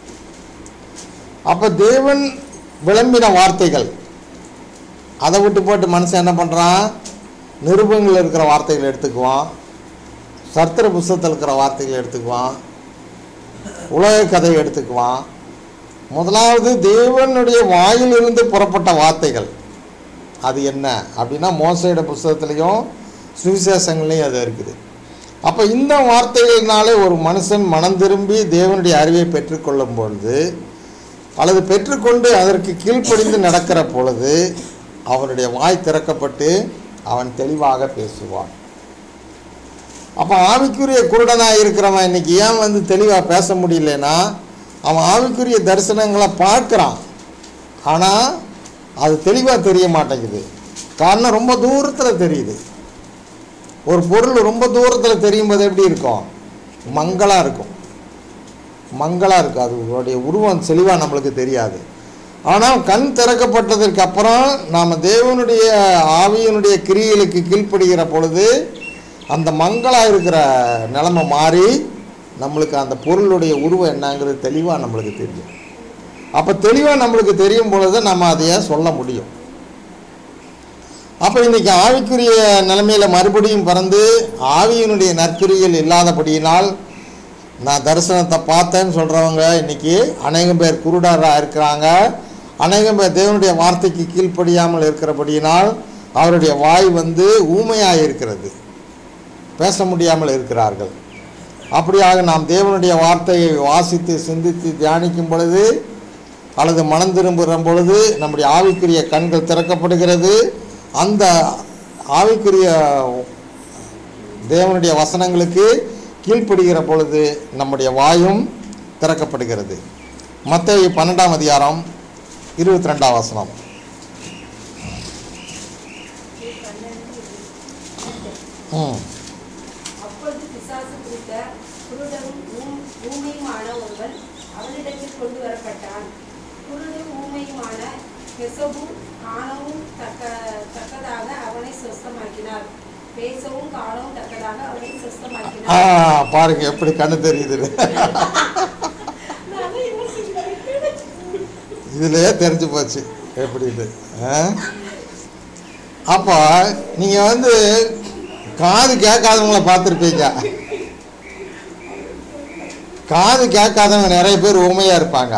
அப்போ தேவன் விளம்பின வார்த்தைகள் அதை விட்டு போட்டு மனுஷன் என்ன பண்ணுறான் நிருபங்களில் இருக்கிற வார்த்தைகளை எடுத்துக்குவான் சர்த்திர புஸ்தகத்தில் இருக்கிற வார்த்தைகளை எடுத்துக்குவான் உலக கதையை எடுத்துக்குவான் முதலாவது தேவனுடைய வாயிலிருந்து புறப்பட்ட வார்த்தைகள் அது என்ன அப்படின்னா மோசையோட புஸ்தகத்துலேயும் சுவிசேஷங்களையும் அது இருக்குது அப்போ இந்த வார்த்தைகளினாலே ஒரு மனுஷன் மனம் திரும்பி தேவனுடைய அறிவை பெற்றுக்கொள்ளும் பொழுது அல்லது பெற்றுக்கொண்டு அதற்கு கீழ்ப்படிந்து நடக்கிற பொழுது அவனுடைய வாய் திறக்கப்பட்டு அவன் தெளிவாக பேசுவான் அப்போ ஆவிக்குரிய குருடனாக இருக்கிறவன் இன்னைக்கு ஏன் வந்து தெளிவாக பேச முடியலன்னா அவன் ஆவிக்குரிய தரிசனங்களை பார்க்குறான் ஆனால் அது தெளிவாக தெரிய மாட்டேங்குது காரணம் ரொம்ப தூரத்தில் தெரியுது ஒரு பொருள் ரொம்ப தூரத்தில் தெரியும் போது எப்படி இருக்கும் மங்கலாக இருக்கும் மங்கலாக இருக்கும் அதோடைய உருவம் தெளிவாக நம்மளுக்கு தெரியாது ஆனால் கண் திறக்கப்பட்டதற்கு அப்புறம் நாம் தேவனுடைய ஆவியினுடைய கிரியைகளுக்கு கீழ்ப்படுகிற பொழுது அந்த மங்கலாக இருக்கிற நிலைமை மாறி நம்மளுக்கு அந்த பொருளுடைய உருவம் என்னங்கிறது தெளிவாக நம்மளுக்கு தெரியும் அப்போ தெளிவாக நம்மளுக்கு தெரியும் பொழுது நம்ம அதையே சொல்ல முடியும் அப்போ இன்னைக்கு ஆவிக்குரிய நிலைமையில் மறுபடியும் பிறந்து ஆவியினுடைய நற்கிரியில் இல்லாதபடியினால் நான் தரிசனத்தை பார்த்தேன்னு சொல்கிறவங்க இன்னைக்கு அநேகம் பேர் குருடராக இருக்கிறாங்க அநேகம் பேர் தேவனுடைய வார்த்தைக்கு கீழ்ப்படியாமல் இருக்கிறபடியினால் அவருடைய வாய் வந்து ஊமையாக இருக்கிறது பேச முடியாமல் இருக்கிறார்கள் அப்படியாக நாம் தேவனுடைய வார்த்தையை வாசித்து சிந்தித்து தியானிக்கும் பொழுது அல்லது மனம் திரும்புகிற பொழுது நம்முடைய ஆவிக்குரிய கண்கள் திறக்கப்படுகிறது அந்த ஆவிக்குரிய தேவனுடைய வசனங்களுக்கு கீழ்ப்படுகிற பொழுது நம்முடைய வாயும் திறக்கப்படுகிறது மத்தேயு பன்னெண்டாம் அதிகாரம் இருபத்தி ரெண்டாம் வசனம் ம் அப்பொழுது பிசாசு குறித்த குருடரும் ஊம்- ஊமையுமான ஒருவன் அவனிடத்தில் கொண்டு வரப்பட்டான் குருடும் ஊமையுமான பெசவும் காணவும் தக்க தக்கதாக அவனை சொஸ்தமாக்கினார் பேசவும் காணவும் தக்கதாக அவனை ஆ சொஸ்தமாக்கினார் பாருங்க எப்படி கண்ணு தெரியுது இதுலயே தெரிஞ்சு போச்சு எப்படின்னு ஆ? அப்போ நீங்கள் வந்து காது கேட்காதவங்கள பார்த்துருப்பீங்க காது கேட்காதவங்க நிறைய பேர் ஊமையாக இருப்பாங்க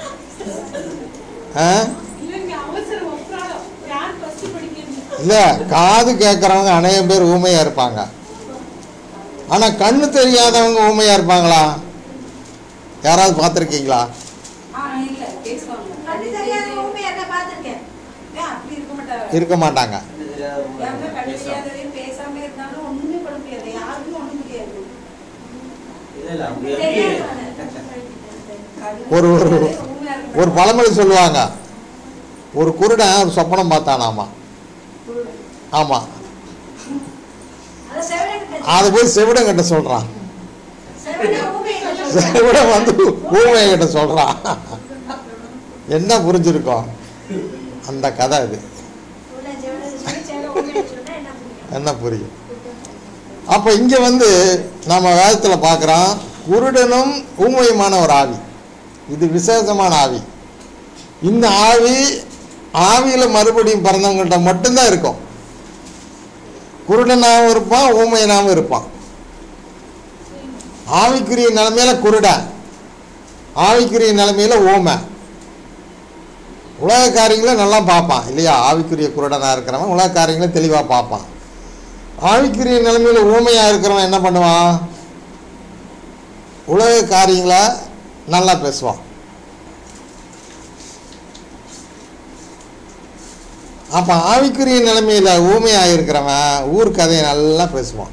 ஆ இல்லைங்க அவசரம் ஒப்புறாலும் யார் ஃபர்ஸ்ட் படிக்கிறது இல்லை காது கேட்குறவங்க அநேகம் பேர் ஊமையாக இருப்பாங்க ஆனால் கண்ணு தெரியாதவங்க ஊமையாக இருப்பாங்களா யாராவது பார்த்துருக்கீங்களா ஆ இல்ல பேசுவாங்க கண்ணு தெரியாத ஊமையா இருந்தா பார்த்திருக்கேன். ஏன் அப்படி இருக்க மாட்டாங்க இருக்க மாட்டாங்க யாருமே கண்ணு தெரியாதவரையும் பேசாம இருந்தாலும் ஒண்ணுமே பண்ண முடியாது யாருக்கும் ஒண்ணும் முடியாது தெரியாதவன. கண்ணு ஒரு- ஒரு- தெரியாதவரே ஊமையா இருக்க ஒரு மாட்டாங்க. பழமொழி சொல்லுவாங்க ஒரு குருடன் ஒரு சொப்பனம் பார்த்தானாமா ஆமாம் அது செவிடன்கிட்ட அதை போய் செவிடங்கிட்ட சொல்கிறான் செவிடன் ஊமையை சொல்ல செவிடன் வந்து ஊமையங்கிட்ட சொல்கிறான் என்ன புரிஞ்சிருக்கோம் அந்த கதை இது உள்ள செவிடன் சொல்லி செவிடன் ஊமையை சொன்னா என்ன புரியும்? என்ன புரியும் அப்போ இங்கே வந்து நம்ம வேதத்தில் பார்க்குறோம் குருடனும் ஊமையுமான ஒரு ஆவி இது விசேஷமான ஆவி இந்த ஆவி ஆவியில் மறுபடியும் பிறந்தவங்கள்ட்ட மட்டும்தான் இருக்கும் குருடனாகவும் இருப்பான் ஊமையனாகவும் இருப்பான் ஆவிக்குரிய நிலைமையில குருடன் ஆவிக்குரிய நிலைமையில ஊமை உலக காரியங்களை நல்லா பார்ப்பான் இல்லையா ஆவிக்குரிய குருடனாக இருக்கிறவன் உலக காரியங்களை தெளிவாக பார்ப்பான் ஆவிக்குரிய நிலைமையில ஊமையாக இருக்கிறவன் என்ன பண்ணுவான் உலக காரியங்களை நல்லா பேசுவான் அப்போ ஆவிக்குரிய நிலைமையில ஊமையாக இருக்கிறவன் ஊர் கதையை நல்லா பேசுவான்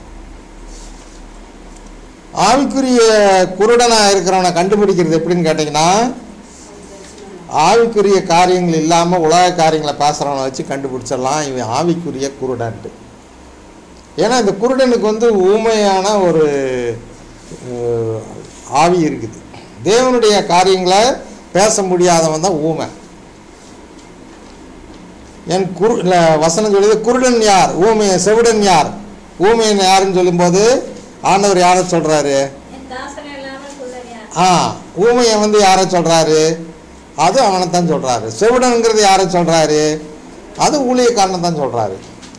ஆவிக்குரிய குருடனாக இருக்கிறவனை கண்டுபிடிக்கிறது எப்படின்னு கேட்டிங்கன்னா ஆவிக்குரிய காரியங்கள் இல்லாமல் உலக காரியங்களை பேசுகிறவனை வச்சு கண்டுபிடிச்சிடலாம் இவன் ஆவிக்குரிய குருடன்ட்டு ஏன்னா இந்த குருடனுக்கு வந்து ஊமையான ஒரு அஹ், ஆவி இருக்குது தேவனுடைய காரியங்களை பேச முடியாதவன் தான் ஊமை என் குரு இல்லை வசனம் சொல்லுது குருடன் யார் ஊமை செவிடன் யார் ஊமையன் யாருன்னு சொல்லும்போது ஆண்டவர் யாரை சொல்கிறாரு என் தாசனை இல்லாமல் குள்ளனியா ஆ ஊமையை வந்து யாரை சொல்கிறாரு அது அவனை தான் சொல்கிறாரு செவிடனுங்கிறது யாரை சொல்கிறாரு அது ஊழியக்காரனை தான் சொல்கிறாரு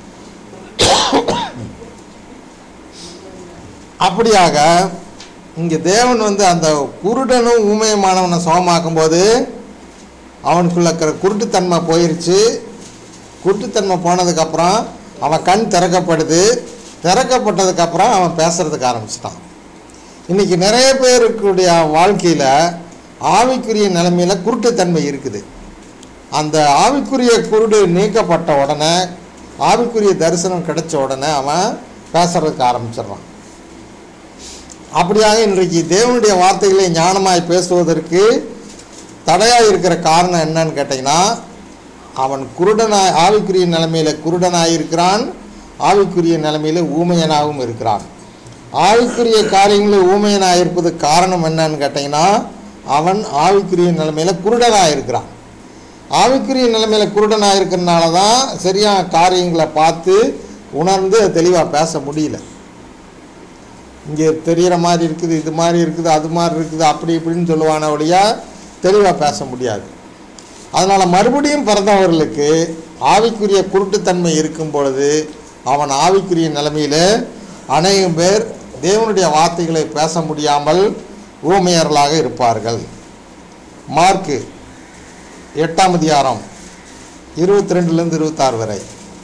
அப்படியாக இங்கே தேவன் வந்து அந்த குருடனும் ஊமையமானவனை சுகமாக்கும் போது அவனுக்குள்ள இருக்கிற குருட்டுத்தன்மை போயிருச்சு குருட்டுத்தன்மை போனதுக்கப்புறம் அவன் கண் திறக்கப்படுது திறக்கப்பட்டதுக்கப்புறம் அவன் பேசுறதுக்கு ஆரம்பிச்சிட்டான் இன்னைக்கு நிறைய பேருக்குடைய வாழ்க்கையில் ஆவிக்குரிய நிலைமையில் குருட்டுத்தன்மை இருக்குது அந்த ஆவிக்குரிய குருடு நீக்கப்பட்ட உடனே ஆவிக்குரிய தரிசனம் கிடைச்ச உடனே அவன் பேசுறதுக்கு ஆரம்பிச்சிடுறான் அப்படியாக இன்றைக்கு தேவனுடைய வார்த்தைகளை ஞானமாய் பேசுவதற்கு தடையாக இருக்கிற காரணம் என்னன்னு கேட்டிங்கன்னா அவன் குருடனாய் ஆவிக்குரிய நிலைமையில் குருடனாய் இருக்கிறான் ஆவிக்குரிய நிலைமையில் ஊமையனாகவும் இருக்கிறான் ஆவிக்குரிய காரியங்களில் ஊமையனாக இருப்பதுக்கு காரணம் என்னன்னு கேட்டிங்கன்னா அவன் ஆவிக்குரிய நிலைமையில் குருடனாக இருக்கிறான் ஆவிக்குரிய நிலைமையில் குருடனாக இருக்கிறனால தான் சரியான காரியங்களை பார்த்து உணர்ந்து தெளிவாக பேச முடியல இங்கே தெரிகிற மாதிரி இருக்குது இது மாதிரி இருக்குது அது மாதிரி இருக்குது அப்படி இப்படின்னு சொல்லுவான ஒழியா தெளிவாக பேச முடியாது அதனால் மறுபடியும் பிறந்தவர்களுக்கு ஆவிக்குரிய குருட்டுத்தன்மை இருக்கும் பொழுது அவன் ஆவிக்குரிய நிலைமையில் அநேகம் பேர் தேவனுடைய வார்த்தைகளை பேச முடியாமல் ஊமையர்களாக இருப்பார்கள் மார்க்கு எட்டாம் அதிகாரம் இருபத்தி ரெண்டுலேருந்து இருபத்தாறு வரை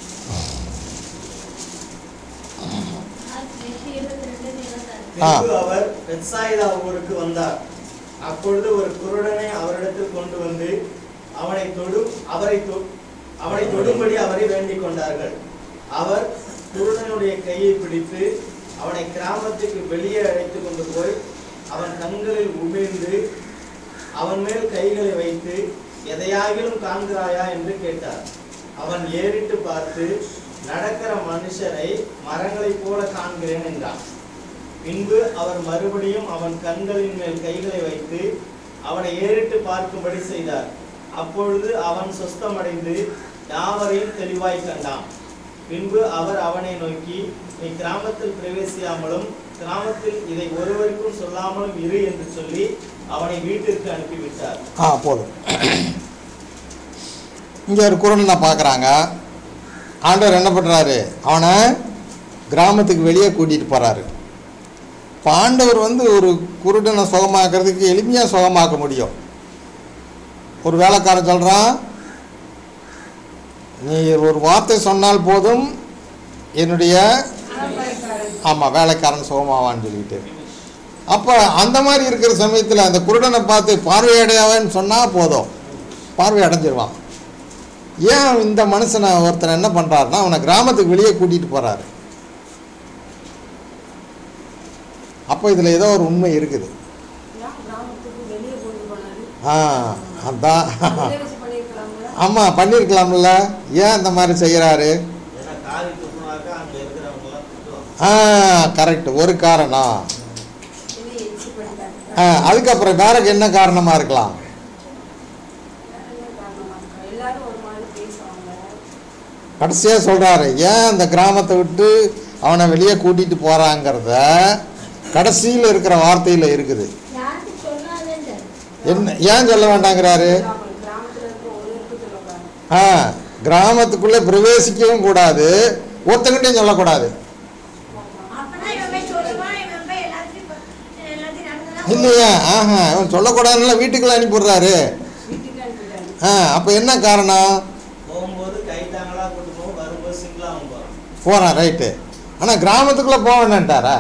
ஆ. பின்பு அவர் பெத்சாயிதா ஊருக்கு வந்தார் அப்பொழுது ஒரு குருடனை அவரிடத்தில் கொண்டு வந்து அவனை தொடும் அவரை தொ- அவனை தொடும்படி அவரை வேண்டிக் கொண்டார்கள் அவர் குருடனுடைய கையை பிடித்து அவனை கிராமத்துக்கு வெளியே அழைத்து கொண்டு போய் அவன் கண்களில் உமிழ்ந்து அவன் மேல் கைகளை வைத்து எதையாகிலும் காண்கிறாயா என்று கேட்டார் அவன் ஏறிட்டு பார்த்து நடக்கிற மனுஷரை மரங்களைப் போல காண்கிறேன் என்றான் பின்பு அவர் மறுபடியும் அவன் கண்களின் மேல் கைகளை வைத்து அவனை ஏறிட்டு பார்க்கும்படி செய்தார் அப்பொழுது அவன் சொஸ்தமடைந்து யாவரையும் தெளிவாய் கண்டான் பின்பு அவர் அவனை நோக்கி நீ கிராமத்தில் பிரவேசியாமலும் கிராமத்தில் இதை ஒருவருக்கும் சொல்லாமலும் இரு என்று சொல்லி அவனை வீட்டிற்கு அனுப்பிவிட்டார் ஆ போதும் இங்கே ஒரு குரல் நான் பார்க்குறாங்க ஆண்டவர் என்ன பண்ணுறாரு அவனை கிராமத்துக்கு வெளியே கூட்டிகிட்டு போகிறாரு இப்போ ஆண்டவர் வந்து ஒரு குருடனை சுகமாக்குறதுக்கு எளிமையாக சுகமாக்க முடியும் ஒரு வேலைக்காரன் சொல்கிறான் நீ ஒரு வார்த்தை சொன்னால் போதும் என்னுடைய ஆமாம் வேலைக்காரன் சுகமாவான்னு சொல்லிட்டு அப்போ அந்த மாதிரி இருக்கிற சமயத்தில் அந்த குருடனை பார்த்து பார்வையடையாவன்னு சொன்னால் போதும் பார்வை அடைஞ்சிருவான் ஏன் இந்த மனுஷனை ஒருத்தர் என்ன பண்ணுறாருன்னா அவனை கிராமத்துக்கு வெளியே கூட்டிகிட்டு போகிறாரு அப்போ இதில் ஏதோ ஒரு உண்மை இருக்குது ஏன் கிராமத்துக்கு வெளியே கொண்டு போனாரு ஆ அதான் உதவி பண்ணியிருக்கலாம்ல ஆமாம் பண்ணியிருக்கலாம்ல ஏன் இந்த மாதிரி செய்கிறாரு ஏன்னா காரி துப்புனாக்கா அங்க இருக்கிறவங்க எல்லாம் திட்டுவாங்க ஆ கரெக்ட் ஒரு காரணம் இதை எச்சு பண்ணிட்டாங்க ஆ அதுக்கப்புறம் வேற என்ன காரணமாக இருக்கலாம் என்ன காரணமா இருக்கா? எல்லாரும் ஒரு மாதிரி பேசுவாங்க கடைசியாக சொல்கிறாரு ஏன் அந்த கிராமத்தை விட்டு அவனை வெளியே கூட்டிகிட்டு போகிறாங்கிறத கடைசியில் இருக்கிற வார்த்தையில் இருக்குது யாருக்கு சொல்லாதேன்னு என்ன ஏன் சொல்ல வேண்டாங்கிறாரு கிராம- கிராமத்துல இருக்க ஒருவருக்கும் சொல்லக்கூடாது ஆ கிராமத்துக்குள்ளே பிரவேசிக்கவும் கூடாது ஒருத்தங்கிட்டையும் சொல்லக்கூடாது அப்பனா இவன் போய் சொல்லுவான் இவன் போய் எல்லாத்தையும் ப- எல்லாத்தையும் நடந்ததா இல்லையா ஆஹா இவன் சொல்லக்கூடாதுன்னு வீட்டுக்குள்ள அனுப்பிடுறாரு வீட்டுக்கு அனுப்பிட்டாங்க ஆ அப்போ என்ன காரணம் போகும்போது கை தாங்களா கூட்டு போகும் வரும்போது சிங்கிளா அவங்க போறான் போகிறான் ரைட்டு ஆனால் கிராமத்துக்குள்ளே போக வேண்டான்ட்டாரா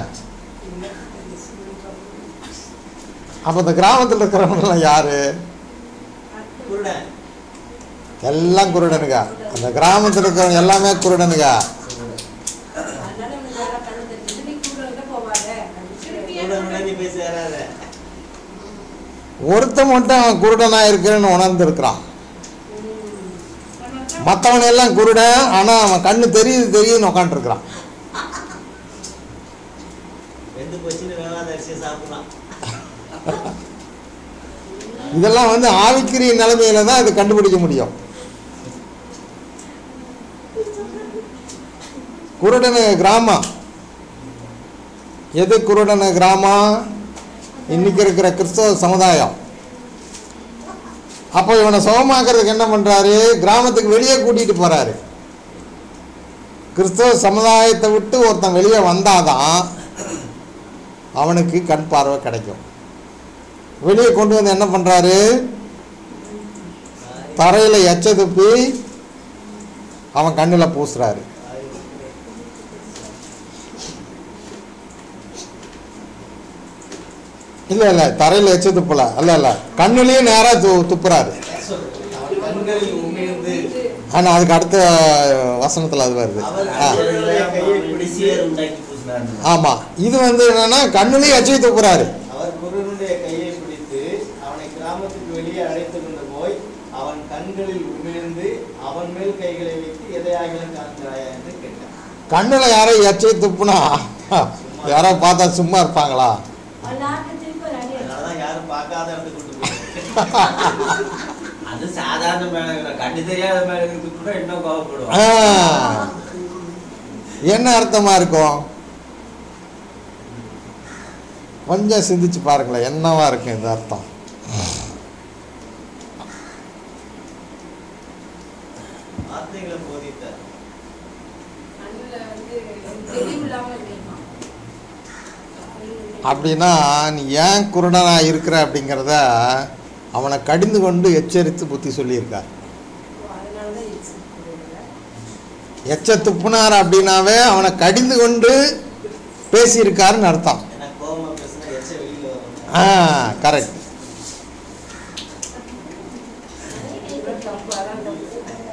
அப்போ இந்த கிராமத்தில் இருக்கிறவங்களாம் யாரு குருடன் எல்லாம் குருடனுங்க அந்த கிராமத்தில் இருக்கிறவங்க எல்லாமே குருடனுங்க அதனால இவனுக்கு வேற கண்ணு தெரிஞ்சது நீ கூட போவாத அப்படின்னு குருடன் நீ போய் சேராத ஒருத்தன் மட்டும் அவன் குருடனாக இருக்கிறேன்னு உணர்ந்துருக்கிறான் மற்றவன் எல்லாம் குருடன் ஆனால் அவன் கண்ணு தெரியுது தெரியுதுன்னு உட்காந்துருக்குறான் வெந்து போச்சுன்னு வேணாத அரிசியை சாப்பிடலாம் இதெல்லாம் வந்து ஆவிக்குரிய நிலைமையில தான் இது கண்டுபிடிக்க முடியும் குருடனு கிராமம் எது குருடனு கிராமம் இன்னைக்கு இருக்கிற கிறிஸ்தவ சமுதாயம் அப்போ இவனை சுகமாக்குறதுக்கு என்ன பண்றாரு கிராமத்துக்கு வெளியே கூட்டிட்டு போறாரு கிறிஸ்தவ சமுதாயத்தை விட்டு ஒருத்தன் வெளியே வந்தாதான் அவனுக்கு கண் பார்வை கிடைக்கும் வெளியே கொண்டு வந்து என்ன பண்றாரு தரையில் எச்ச துப்பி அவன் கண்ணில் பூசுறாரு இல்லை இல்லை தரையில் எச்ச துப்பல அல்ல இல்லை கண்ணுலேயே நேராக து துப்புறாரு அவன் கண்களில் உமிழ்ந்து ஆனால் அதுக்கு அடுத்த வசனத்தில் அது வருது அவர் ஆ கண்களுடைய கையை பிடிச்சு பிடிச்சியர் உண்டாக்கி பூசினாரு ஆமாம் இது வந்து என்னன்னா கண்ணுலேயே எச்சை துப்புறாரு அவர் குருடனுடைய கையை பிடித்து அவனை கிராமத்துக்கு வெளியே அழைத்து கொண்டு போய் அவன் கண்களில் உமிழ்ந்து அவன் மேல் கைகளை வைத்து எதையாகிலும் காண்கிறாயா என்று கேட்டான் கண்ணில் யாரோ எச்சை துப்புனா யாரோ பார்த்தா சும்மா இருப்பாங்களா எல்லாருக்கும் திருப்பி ஒரு அடி அடி. அதனாலதான் யாரும் பார்க்காத இடத்துக்கு கூட்டு போய் அது சாதாரண மேல கண்ணு தெரியாத மேல இருக்கு கூட இன்னும் கோவப்படுவான் ஆ. என்ன அர்த்தமா இருக்கும் கொஞ்சம் சிந்திச்சு பாருங்களேன் என்னவா இருக்கும் இந்த அர்த்தம் வார்த்தைகளை போதித்தார் கண்ணுல வந்து தெளிவில்லாம இருந்தீங்க அப்படின்னா நீ ஏன் குருடனாக இருக்கிற அப்படிங்கிறத அவனை கடிந்து கொண்டு எச்சரித்து புத்தி சொல்லியிருக்கார் அதனாலதான் இயேசு கூறுகிறார். எச்ச துப்புனார் அப்படின்னாவே அவனை கடிந்து கொண்டு பேசியிருக்காருன்னு அர்த்தம் ஏன்னா கோபமா பேசினா எச்ச வெளியில வரும் ஆ கரெக்ட் இவர் தப்பு அதான் தப்பு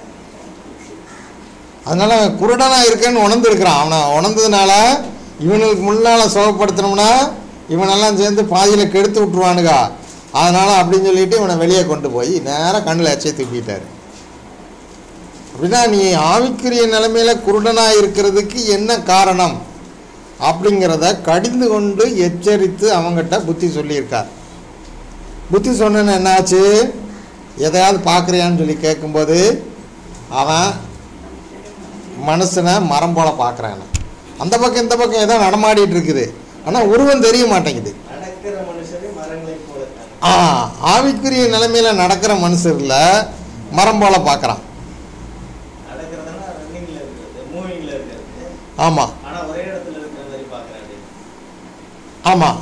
அதனால அவன் குருடனாக இருக்கேன்னு உணர்ந்துருக்கிறான் அவனை உணர்ந்ததுனால இவனுக்கு முன்னால் சுகப்படுத்தணும்னா இவனெல்லாம் சேர்ந்து பாதியில் கெடுத்து விட்ருவானுங்க அதனால் அப்படின்னு சொல்லிட்டு இவனை வெளியே கொண்டு போய் நேராக கண்ணில் எச்சை துப்பிட்டார் அப்படின்னா நீ ஆவிக்குரிய நிலைமையில குருடனாக இருக்கிறதுக்கு என்ன காரணம் அப்படிங்கிறத கடிந்து கொண்டு எச்சரித்து அவங்ககிட்ட புத்தி சொல்லியிருக்கார் புத்தி சொன்னேன்னு என்னாச்சு எதையாவது பார்க்குறியான்னு சொல்லி கேட்கும்போது அவன் மனுஷனை மரம் போல பார்க்குறான் அந்த பக்கம் இந்த பக்கம் ஏதோ நடமாடிட்டு இருக்குது ஆனால் உருவம் தெரிய மாட்டேங்குது நடக்கிற மனுஷரை மரங்களை போலத்தான் ஆ ஆவிக்குரிய நிலைமையில நடக்கிற மனுஷர்ல மரம் போல பார்க்குறான் நடக்கிறதுனா ரன்னிங்ல இருக்கிறது மூவிங்ல இருக்கிறது ஆமாம் ஆனா ஒரே இடத்துல இருக்கிற மாதிரி பாக்குறாரு ஆமாம்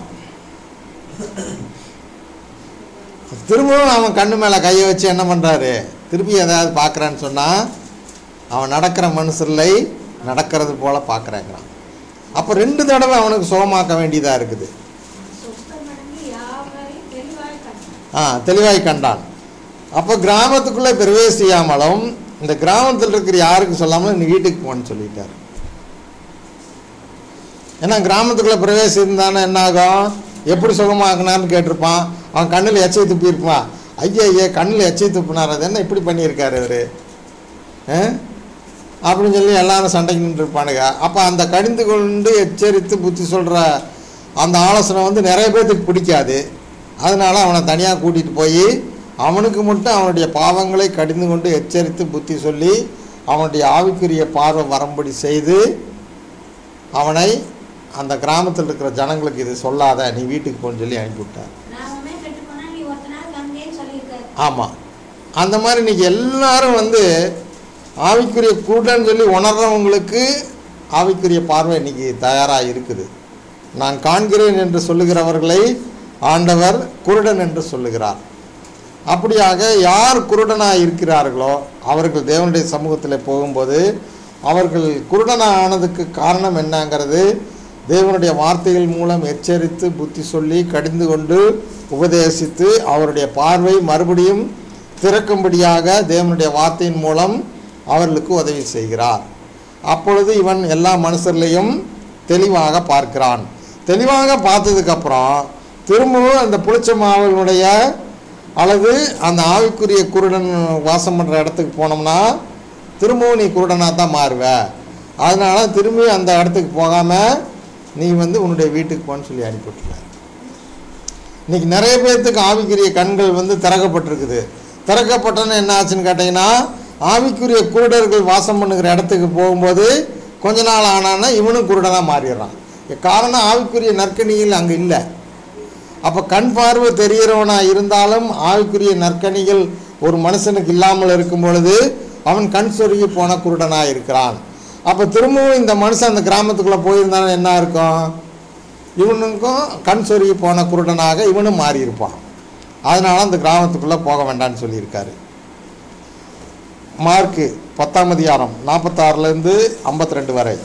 திரும்பவும் அவன் கண்ணு மேலே கையை வச்சு என்ன பண்ணுறாரு திருப்பி ஏதாவது பார்க்குறான்னு சொன்னால் அவன் நடக்கிற மனுஷர்லை நடக்கிறது போல பார்க்குறேங்கிறான் அப்போ ரெண்டு தடவை அவனுக்கு சுகமாக்க வேண்டியதாக இருக்குது சொப்பமடங்கு யாவரையும் தெளிவாய் கண்டான் ஆ தெளிவாய் கண்டான் அப்போ கிராமத்துக்குள்ளே பிரவேசியாமலும் இந்த கிராமத்தில் இருக்கிற யாருக்கு சொல்லாமலும் நீ வீட்டுக்கு போன்னு சொல்லிட்டார் ஏன்னா கிராமத்துக்குள்ளே பிரவேசிந்தானே என்ன ஆகும் எப்படி சுகமாக்குனார்னு கேட்டிருப்பான் அவன் கண்ணில் எச்சை துப்பியிருப்பான் ஐயா ஐயா கண்ணில் எச்சை துப்புனார் அது என்ன இப்படி பண்ணியிருக்காரு இவர் அப்படின்னு சொல்லி எல்லாரும் சண்டைக்கு நின்றுருப்பானுங்க அப்போ அந்த கடிந்து கொண்டு எச்சரித்து புத்தி சொல்கிற அந்த ஆலோசனை வந்து நிறைய பேர்த்துக்கு பிடிக்காது அதனால அவனை தனியாக கூட்டிகிட்டு போய் அவனுக்கு மட்டும் அவனுடைய பாவங்களை கடிந்து கொண்டு எச்சரித்து புத்தி சொல்லி அவனுடைய ஆவிக்குரிய பார்வை வரும்படி செய்து அவனை அந்த கிராமத்தில் இருக்கிற ஜனங்களுக்கு இது சொல்லாத நீ வீட்டுக்கு போன்னு சொல்லி அனுப்பிவிட்டார் நாமமே கெட்டு போனா நீ ஒருத்த நாள் கங்கேன்னு சொல்லியிருக்காரு ஆமாம் அந்த மாதிரி இன்னைக்கு எல்லாரும் வந்து ஆவிக்குரிய கூட்டன்னு சொல்லி உணர்றவங்களுக்கு ஆவிக்குரிய பார்வை இன்னைக்கு தயாராக இருக்குது நான் காண்கிறேன் என்று சொல்லுகிறவர்களை ஆண்டவர் குருடன் என்று சொல்லுகிறார் அப்படியாக யார் குருடனாக இருக்கிறார்களோ அவர்கள் தேவனுடைய சமூகத்தில் போகும்போது அவர்கள் குருடனாக ஆனதுக்கு காரணம் என்னங்கிறது தேவனுடைய வார்த்தைகள் மூலம் எச்சரித்து புத்தி சொல்லி கடிந்து கொண்டு உபதேசித்து அவருடைய பார்வை மறுபடியும் திறக்கும்படியாக தேவனுடைய வார்த்தையின் மூலம் அவர்களுக்கு உதவி செய்கிறார் அப்பொழுது இவன் எல்லா மனுஷர்களையும் தெளிவாக பார்க்கிறான் தெளிவாக பார்த்ததுக்கப்புறம் திரும்பவும் அந்த புளிச்ச மாவனுடைய அல்லது அந்த ஆவிக்குரிய குருடன் வாசம் பண்ணுற இடத்துக்கு போனோம்னா திரும்பவும் நீ குருடனாக தான் மாறுவ அதனால திரும்பி அந்த இடத்துக்கு போகாமல் நீ வந்து உன்னுடைய வீட்டுக்கு போன்னு சொல்லி அனுப்பிவிட்டுருக்க இன்னைக்கு நிறைய பேர்த்துக்கு ஆவிக்குரிய கண்கள் வந்து திறக்கப்பட்டிருக்குது திறக்கப்பட்டோன்னு என்ன ஆச்சுன்னு கேட்டிங்கன்னா ஆவிக்குரிய குருடர்கள் வாசம் பண்ணுகிற இடத்துக்கு போகும்போது கொஞ்ச நாள் ஆனான்னா இவனும் குருடனாக மாறிடுறான் காரணம் ஆவிக்குரிய நற்கனிகள் அங்கே இல்லை அப்போ கண் பார்வை தெரிகிறவனா இருந்தாலும் ஆவிக்குரிய நற்கனிகள் ஒரு மனுஷனுக்கு இல்லாமல் இருக்கும் பொழுது அவன் கண் சொருகி போன குருடனாக இருக்கிறான் அப்போ திரும்பவும் இந்த மனுஷன் அந்த கிராமத்துக்குள்ளே போயிருந்தாலும் என்ன இருக்கும் இவனுக்கும் கண் சொருகி போன குருடனாக இவனும் மாறி இருப்பான் அதனால அந்த கிராமத்துக்குள்ளே போக வேண்டாம்னு சொல்லியிருக்காரு மார்க்கு பத்தாம் அதிகாரம் நாற்பத்தாறுலேருந்து ஐம்பத்தி ரெண்டு வரை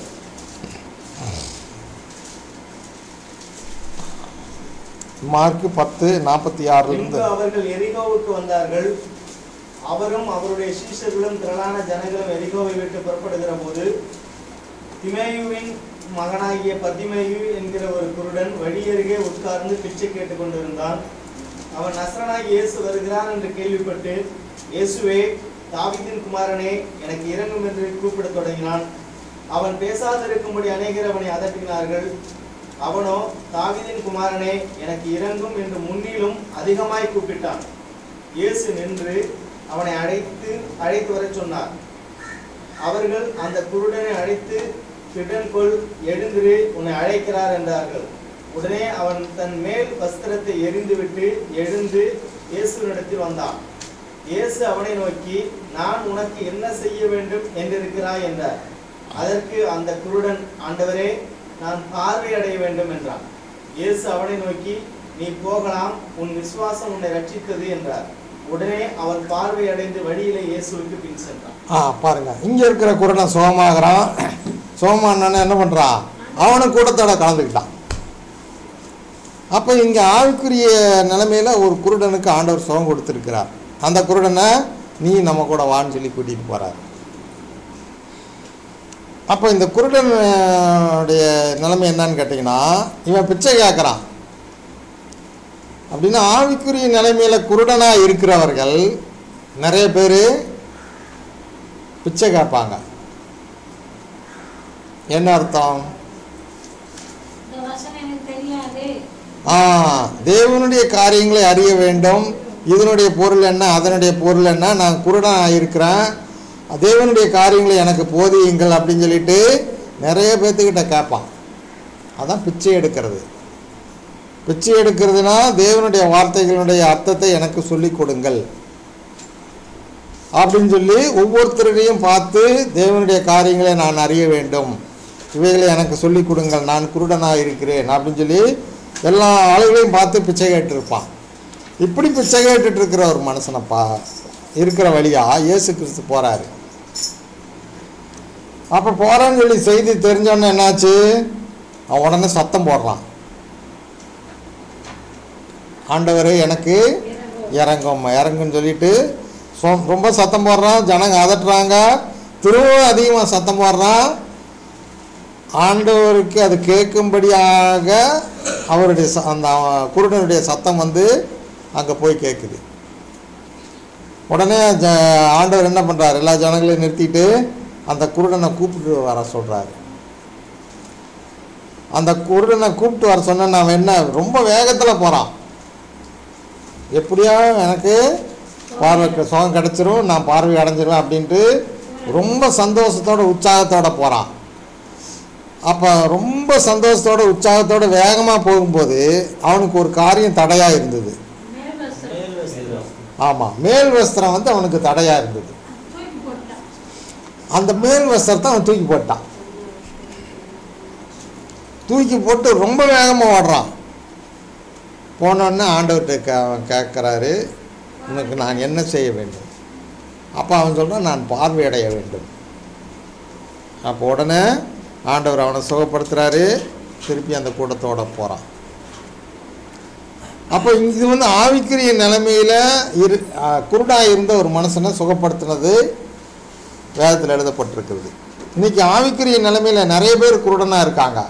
மார்க்கு பத்து நாற்பத்தி ஆறுலேருந்து பின்பு அவர்கள் எரிகோவுக்கு வந்தார்கள் அவரும் அவருடைய சீஷர்களும் திரளான ஜனங்களும் எரிகோவை விட்டு புறப்படுகிற போது திமேயுவின் மகனாகிய பத்திமேயு என்கிற ஒரு குருடன் வழியருகே உட்கார்ந்து பிச்சை கேட்டுக் கொண்டிருந்தான் அவன் நசரனாகி இயேசு வருகிறான் என்று கேள்விப்பட்டு இயேசுவே தாவீதின் குமாரனே எனக்கு இறங்கும் என்று கூப்பிடத் தொடங்கினான் அவன் பேசாதிருக்கும்படி அநேகர் அவனை அதட்டினார்கள் அவனோ தாவீதின் குமாரனே எனக்கு இறங்கும் என்று முன்னிலும் அதிகமாய் கூப்பிட்டான் இயேசு நின்று அவனை அழைத்து அழைத்து வரச் சொன்னார் அவர்கள் அந்த குருடனை அழைத்து திடன்கொள் எழுந்திரு உன்னை அழைக்கிறார் என்றார்கள் உடனே அவன் தன் மேல் வஸ்திரத்தை எறிந்துவிட்டு எழுந்து இயேசுவினிடத்தில் வந்தான் இயேசு அவனை நோக்கி நான் உனக்கு என்ன செய்ய வேண்டும் என்றிருக்கிறாய் என்றார் அதற்கு அந்த குருடன் ஆண்டவரே நான் பார்வை அடைய வேண்டும் என்றான் இயேசு அவனை நோக்கி நீ போகலாம் உன் விசுவாசம் உன்னை ரட்சித்தது என்றார் உடனே அவன் பார்வை அடைந்து வழியிலே இயேசுவுக்கு பின் சென்றான் ஆ பாருங்க இங்கே இருக்கிற குருடன் சுகமாகறான் சுகமானோன்னு என்ன பண்ணுறான் அவனும் கூட்டத்தோட கலந்துக்கிட்டான் அப்போ இங்கே ஆவிக்குரிய நிலைமையில் ஒரு குருடனுக்கு ஆண்டவர் சுகம் கொடுத்துருக்கிறார் அந்த குருடனை நீ நம்ம கூட வான்னு சொல்லி கூட்டிகிட்டு போகிறார் அப்போ இந்த குருடனுடைய நிலைமை என்னன்னு கேட்டிங்கன்னா இவன் பிச்சை கேட்குறான் அப்படின்னா ஆவிக்குரிய நிலைமையில் குருடனாக இருக்கிறவர்கள் நிறைய பேர் பிச்சை கேட்பாங்க என்ன அர்த்தம் இந்த வசனம் எனக்கு தெரியாது ஆ தேவனுடைய காரியங்களை அறிய வேண்டும் இதனுடைய பொருள் என்ன அதனுடைய பொருள் என்ன நான் குருடன் இருக்கிறேன் தேவனுடைய காரியங்களை எனக்கு போதியுங்கள் அப்படின்னு சொல்லிட்டு நிறைய பேர்த்துக்கிட்ட கேட்பான் அதான் பிச்சை எடுக்கிறது பிச்சை எடுக்கிறதுனா தேவனுடைய வார்த்தைகளுடைய அர்த்தத்தை எனக்கு சொல்லிக் கொடுங்கள் அப்படின்னு சொல்லி ஒவ்வொருத்தரையும் பார்த்து தேவனுடைய காரியங்களை நான் அறிய வேண்டும் இவைகளை எனக்கு சொல்லிக் கொடுங்கள் நான் குருடனாக இருக்கிறேன் அப்படின்னு சொல்லி எல்லா ஆளுகளையும் பார்த்து பிச்சை கேட்டிருப்பான் இப்படி பிச்சை கேட்டுட்டு இருக்கிற ஒரு மனுஷனப்பா இருக்கிற வழியா இயேசு கிறிஸ்து போறாரு அப்போ போறான்னு சொல்லி செய்தி தெரிஞ்சோன்னே என்னாச்சு அவன் உடனே சத்தம் போடுறான் ஆண்டவரே எனக்கு இறங்கும் இறங்குன்னு சொல்லிட்டு சொ- ரொம்ப சத்தம் போடுறான் ஜனங்க அதட்டுறாங்க திரும்பவும் அதிகமாக சத்தம் போடுறான் ஆண்டவருக்கு அது கேட்கும்படியாக அவருடைய ச- அந்த அவ- குருடனுடைய சத்தம் வந்து அங்கே போய் கேட்குது உடனே ஜ ஆண்டவர் என்ன பண்ணுறாரு எல்லா ஜனங்களையும் நிறுத்திட்டு அந்த குருடனை கூப்பிட்டு வர சொல்கிறாரு அந்த குருடனை கூப்பிட்டு வர சொன்ன அவன் என்ன ரொம்ப வேகத்தில் போகிறான் எப்படியா எனக்கு பார்வை க- சுகம் கிடச்சிரும் நான் பார்வை அடைஞ்சிருவேன் அப்படின்ட்டு ரொம்ப சந்தோஷத்தோட உற்சாகத்தோட போகிறான் அப்போ ரொம்ப சந்தோஷத்தோட உற்சாகத்தோட வேகமாக போகும்போது அவனுக்கு ஒரு காரியம் தடையாக இருந்தது மேல் வஸ்திரம் மேல் வஸ்திரம். ஆமாம் மேல் வஸ்திரம் வந்து அவனுக்கு தடையாக இருந்தது தூக்கி போட்டான் அந்த மேல் வஸ்திரத்தை அவன் தூக்கி போட்டான் தூக்கி போட்டு ரொம்ப வேகமாக ஓடுறான் போனோடனே ஆண்டவர்கிட்ட கே அவன் கேட்குறாரு உனக்கு நான் என்ன செய்ய வேண்டும் அப்போ அவன் சொல்கிறான் நான் பார்வையடைய வேண்டும் அப்போ உடனே ஆண்டவர் அவனை சுகப்படுத்துகிறாரு திருப்பி அந்த கூட்டத்தோட போகிறான் அப்போ இது வந்து ஆவிக்குரிய நிலைமையில் இரு குருடாக இருந்த ஒரு மனுஷனை சுகப்படுத்தினது வேதத்தில் எழுதப்பட்டிருக்கிறது இன்னைக்கு ஆவிக்குரிய நிலைமையில் நிறைய பேர் குருடனாக இருக்காங்க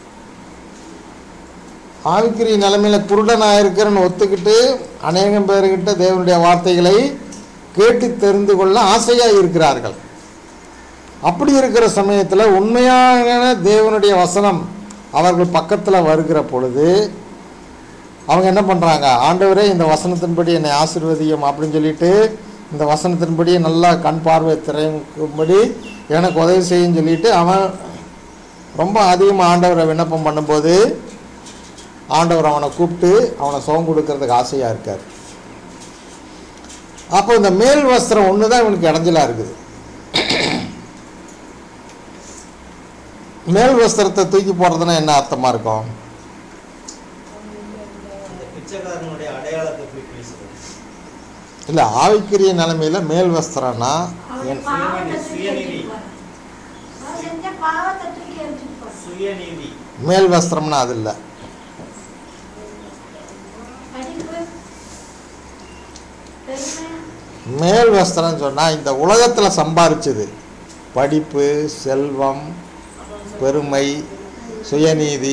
ஆவிக்குரிய நிலைமையில் குருடனாக இருக்கிறன்னு ஒத்துக்கிட்டு அநேகம் பேர்கிட்ட தேவனுடைய வார்த்தைகளை கேட்டு தெரிந்து கொள்ள ஆசையாக இருக்கிறார்கள் அப்படி இருக்கிற சமயத்தில் உண்மையான தேவனுடைய வசனம் அவர்கள் பக்கத்தில் வருகிற பொழுது அவங்க என்ன பண்ணுறாங்க ஆண்டவரே இந்த வசனத்தின்படி என்னை ஆசீர்வதியும் அப்படின்னு சொல்லிட்டு இந்த வசனத்தின்படி நல்லா கண் பார்வை திறக்கும்படி எனக்கு உதவி செய்யுன்னு சொல்லிட்டு அவன் ரொம்ப அதிகமாக ஆண்டவரை விண்ணப்பம் பண்ணும்போது ஆண்டவர் அவனை கூப்பிட்டு அவனை சுகம் கொடுக்கறதுக்கு ஆசையாக இருக்கார் அப்போ இந்த மேல் வஸ்திரம் ஒன்று தான் இவனுக்கு இடைஞ்சலாக இருக்குது மேல் வஸ்திரத்தை தூக்கி போடுறதுன்னா என்ன அர்த்தமாக இருக்கும் அந்த பிச்சைக்காரனுடைய அடையாளத்தை போய் பேசுறது இல்லை ஆவிக்குரிய நிலைமையில் மேல் வஸ்திரம்னா அவன் என்- பாவத்தை தூக்கி சுயநீதி. எறிஞ்சிட்டு போறான். அவன் செஞ்ச பாவத்தை தூக்கி எறிஞ்சிட்டு போறான். சுயநீதி மேல் வஸ்திரம்னா அது இல்லை படிப்பு பெருமை மேல் வஸ்திரம் சொன்னால் இந்த உலகத்தில் சம்பாரிச்சது படிப்பு செல்வம் பெருமை சுயநீதி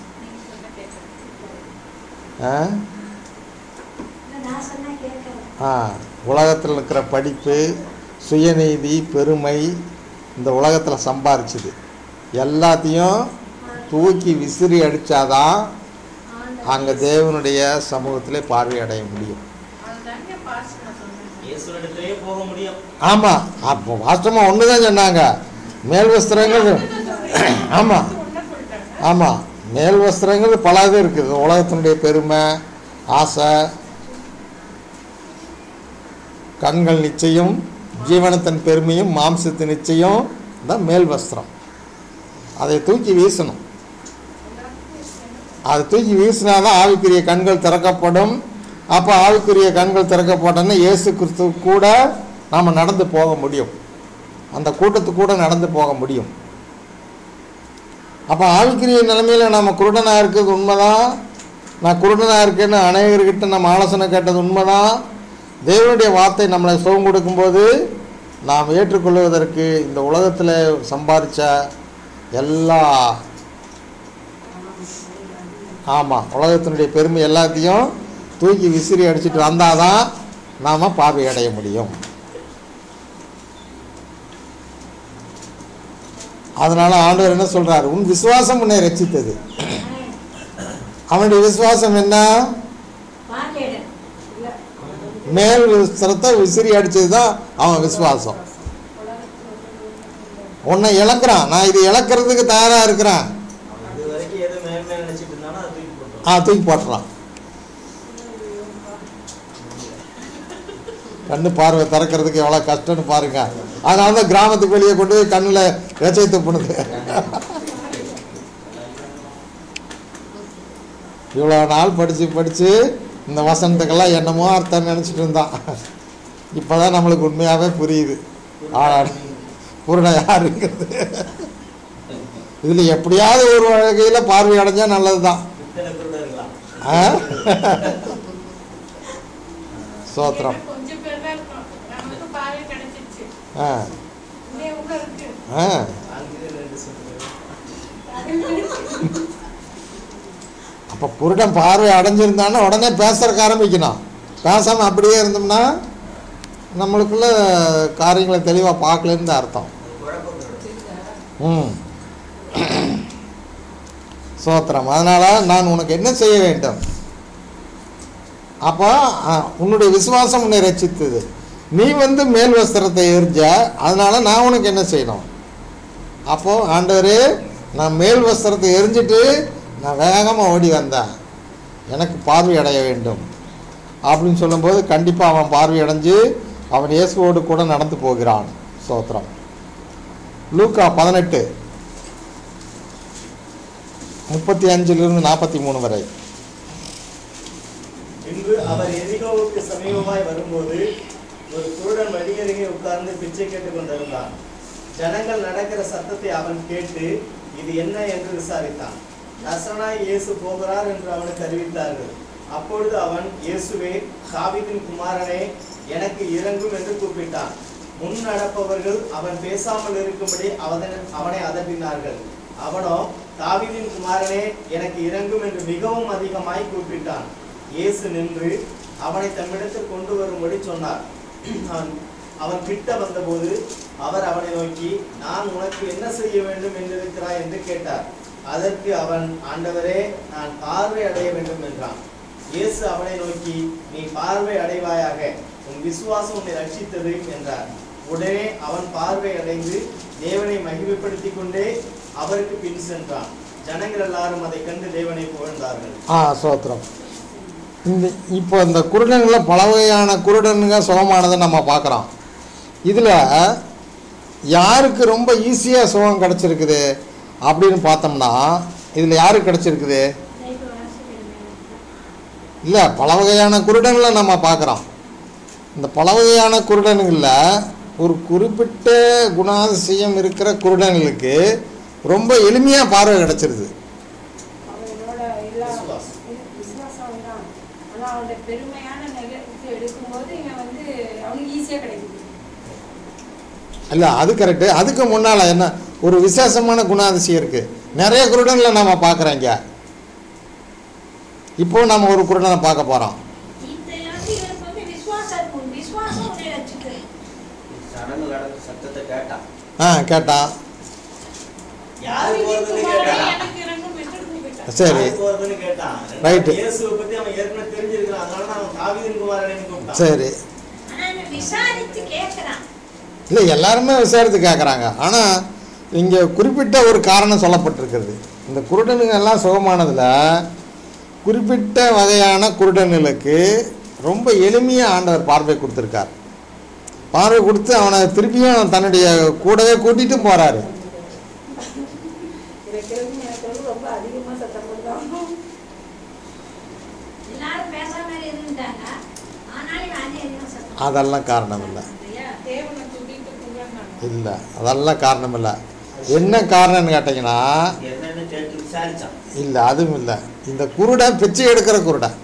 ஆ இல்ல, நான் சொன்னா கேட்கல ஆ உலகத்தில் இருக்கிற படிப்பு சுயநீதி பெருமை இந்த உலகத்தில் சம்பாரிச்சது எல்லாத்தையும் தூக்கி விசிறி அடித்தாதான் அங்கே தேவனுடைய சமூகத்திலே பார்வை அடைய முடியும் அதுதாங்க பாஸ்ட் நான் சொன்னேன் இயேசுவிடத்திலேயே போக முடியும் ஆமாம் அப்போ வாஸ்தவமாக ஒன்று தான் சொன்னாங்க மேல் வஸ்திரங்கள் ஆமாம் ஒண்ணா சொல்லிட்டாங்க ஆமாம் மேல் வஸ்திரங்கள் பல இது இருக்குது உலகத்தினுடைய பெருமை ஆசை கண்கள் நிச்சயம் ஜீவனத்தின் பெருமையும் மாம்சத்தின் நிச்சயம் தான் மேல் வஸ்திரம் அதை தூக்கி வீசணும் அதை தூக்கி வீசினா தான் ஆவிக்குரிய கண்கள் திறக்கப்படும் அப்போ ஆவிக்குரிய கண்கள் திறக்கப்பட்டோன்னா இயேசு கிறிஸ்து கூட நாம் நடந்து போக முடியும் அந்த கூட்டத்துக்கு கூட நடந்து போக முடியும் அப்போ ஆவிக்குரிய நிலைமையில் நம்ம குருடனாக இருக்கிறது உண்மைதான் நான் குருடனாக இருக்கேன்னு அநேகர்கிட்ட நம்ம ஆலோசனை கேட்டது உண்மைதான் தேவனுடைய வார்த்தை நம்மளை சுகம் கொடுக்கும்போது நாம் ஏற்றுக்கொள்வதற்கு இந்த உலகத்தில் சம்பாதிச்ச எல்லா ஆமாம் உலகத்தினுடைய பெருமை எல்லாத்தையும் தூக்கி விசிறி அடிச்சிட்டு வந்தால் தான் நாம் பார்வை அடைய முடியும் அதனால் ஆண்டவர் என்ன சொல்கிறார் உன் விசுவாசம் உன்னை ரட்சித்தது அவனுடைய விசுவாசம் என்ன பார்வையிட மேல் விஸ்திரத்தை விசிறி அடிச்சது தான் அவன் விசுவாசம் உன்னை இழக்கிறான் நான் இது இழக்கிறதுக்கு தயாராக இருக்கிறேன் இது வரைக்கும் எது மேன்மை நினைச்சிட்டு இருந்தானோ அதை தூக்கி போட்டுரும் ஆ தூக்கி போட்டுறான் கண்ணு பார்வை திறக்கிறதுக்கு எவ்வளோ கஷ்டம்னு பாருங்க அதனால தான் கிராமத்துக்கு வெளியே கொண்டு போய் கண்ணில் எச்சை துப்புனுது இவ்வளோ நாள் படித்து படித்து இந்த வசனத்துக்கெல்லாம் என்னமோ அர்த்தம் நினச்சிட்டு இருந்தான் இப்போ தான் நம்மளுக்கு உண்மையாகவே புரியுது ஆனால் புருடை யாருங்கிறது இதில் எப்படியாவது ஒரு வகையில் பார்வை அடைஞ்சா நல்லது தான் இத்தனை குருடர்களா ஆ? சோத்திரம் கொஞ்சம் பேர் தான் இருக்கோம் நமக்கு பார்வை கிடைச்சிருச்சு ஆ இன்னும் உள்ள இருக்கு ஆ அங்கே ரெண்டு சொல்லுங்க அப்போ புருடன் பார்வை அடைஞ்சிருந்தான்னா உடனே பேசுறதுக்கு ஆரம்பிக்கணும் பேசாமல் அப்படியே இருந்தோம்னா நம்மளுக்குள்ள காரியங்களை தெளிவாக பார்க்கலன்னு அர்த்தம் குழப்பம் வரும். ம் சோத்திரம் அதனால் நான் உனக்கு என்ன செய்ய வேண்டும் அப்போ ஆ, உன்னுடைய விசுவாசம் உன்னை ரட்சித்தது நீ வந்து மேல் வஸ்திரத்தை எரிஞ்ச அதனால நான் உனக்கு என்ன செய்யணும் அப்போது ஆண்டவரே நான் மேல் வஸ்திரத்தை எரிஞ்சிட்டு நான் வேகமாக ஓடி வந்தேன் எனக்கு பார்வை அடைய வேண்டும் அப்படின்னு சொல்லும்போது கண்டிப்பாக அவன் பார்வை அடைஞ்சு அவன் இயேசுவோடு கூட நடந்து போகிறான் சோத்திரம் லூக்கா பதினெட்டு முப்பத்தி அஞ்சிலிருந்து நாற்பத்தி மூணு வரை பின்பு அவர் எரிகோவுக்கு சமீபமாய் வரும்போது ஒரு குருடன் வழியருகே உட்கார்ந்து பிச்சை கேட்டுக் கொண்டிருந்தான் ஜனங்கள் நடக்கிற சத்தத்தை அவன் கேட்டு இது என்ன என்று விசாரித்தான் நசனாய் இயேசு போகிறார் என்று அவனுக்கு அறிவித்தார்கள் அப்பொழுது அவன் இயேசுவே தாவீதின் குமாரனே எனக்கு இறங்கும் என்று கூப்பிட்டான் முன் நடப்பவர்கள் அவன் பேசாமல் இருக்கும்படி அவதன- அவனை அதட்டினார்கள் அவனோ தாவீதின் குமாரனே எனக்கு இறங்கும் என்று மிகவும் அதிகமாய் கூப்பிட்டான் இயேசு நின்று அவனை தம்மிடத்தில் கொண்டு வரும்படி சொன்னார் அவன் அவன் கிட்ட வந்தபோது அவர் அவனை நோக்கி நான் உனக்கு என்ன செய்ய வேண்டும் என்றிருக்கிறாய் என்று கேட்டார் அதற்கு அவன் ஆண்டவரே நான் பார்வை அடைய வேண்டும் என்றான் இயேசு அவனை நோக்கி நீ பார்வை அடைவாயாக உன் விசுவாசம் உன்னை ரட்சித்தது என்றார் உடனே அவன் பார்வை அடைந்து தேவனை மகிமைப்படுத்திக் கொண்டே அவருக்கு பின் சென்றான் ஜனங்கள் எல்லாரும் அதை கண்டு தேவனை புகழ்ந்தார்கள் ஆ சோத்திரம் இந்த இப்போ இந்த குருடனில் பல வகையான குருடனுங்க சுகமானதை நம்ம பார்க்குறோம் இதில் யாருக்கு ரொம்ப ஈஸியாக சுகம் கிடச்சிருக்குது அப்படின்னு பார்த்தோம்னா இதில் யாருக்கு கிடச்சிருக்குது இல்லை பல வகையான குருடன்களை நம்ம பார்க்குறோம் இந்த பல வகையான குருடனுங்களில் ஒரு குறிப்பிட்ட குணாதிசயம் இருக்கிற குருடனுங்களுக்கு ரொம்ப எளிமையாக பார்வை கிடச்சிருது அவனோட எல்லா விசுவாசம். விசுவாசம் தான் ஆனா அவனோட பெருமையான நிகழ்ச்சி எடுக்கும்போது இவன் வந்து அவனுக்கு ஈஸியா கிடைக்குது இல்லை அது கரெக்டு அதுக்கு முன்னால் என்ன ஒரு விசேஷமான குணாதிசயம் இருக்குது நிறைய குருடன்களை நம்ம பார்க்குறோங்க இப்போ நம்ம ஒரு குருடனை பார்க்க போகிறோம் இதெல்லாம் இவனுக்கு வந்து விசுவாசம் இருக்கும் விசுவாசம் உன்னை ரட்சிக்கிறேன் சடங்கு கடந்து சத்தத்தை கேட்டான் ஆ கேட்டான் யாரு போறதுன்னு குமாரனே கேட்டான் எனக்கு இறங்கும் என்று கூப்பிட்டார் சரி யாரு போறதுன்னு கேட்டான் Right. இயேசுவை பத்தி அவன் ஏற்கனவே தெரிஞ்சிருக்கான் அதனால தான் அவன் தாவீதின் குமாரனைன்னு கூப்பிட்டான் சரி ஆனா இவன் விசாரித்து கேட்கிறான் இல்லை எல்லாருமே விசாரித்து கேட்குறாங்க ஆனால் இங்கே குறிப்பிட்ட ஒரு காரணம் சொல்லப்பட்டிருக்கிறது இந்த குருடனுங்க எல்லாம் சுகமானதில் குறிப்பிட்ட வகையான குருடனுக்கு ரொம்ப எளிமையாக ஆண்டவர் பார்வை கொடுத்துருக்கார் பார்வை கொடுத்து அவனை திருப்பியும் தன்னுடைய கூடவே கூட்டிட்டு போகிறாரு எனக்கு எனக்கு ரொம்ப அதிகமாக சத்தம் போடுறாங்க எல்லாரும் பேசாம இருந்துட்டாங்க ஆனாலும் இவன் அதிக அதிகம் சத்தம் அதெல்லாம் காரணம் இல்லை இல்லையா? தேவனை துதித்து புகழ்ந்தாங்க இல்லை அதெல்லாம் காரணம் இல்லை என்ன காரணம்னு கேட்டிங்கன்னா என்னன்னு கேட்டு விசாரிச்சான் இல்லை அதுவும் இல்லை இந்த குருடன் பிச்சை எடுக்கிற குருடன்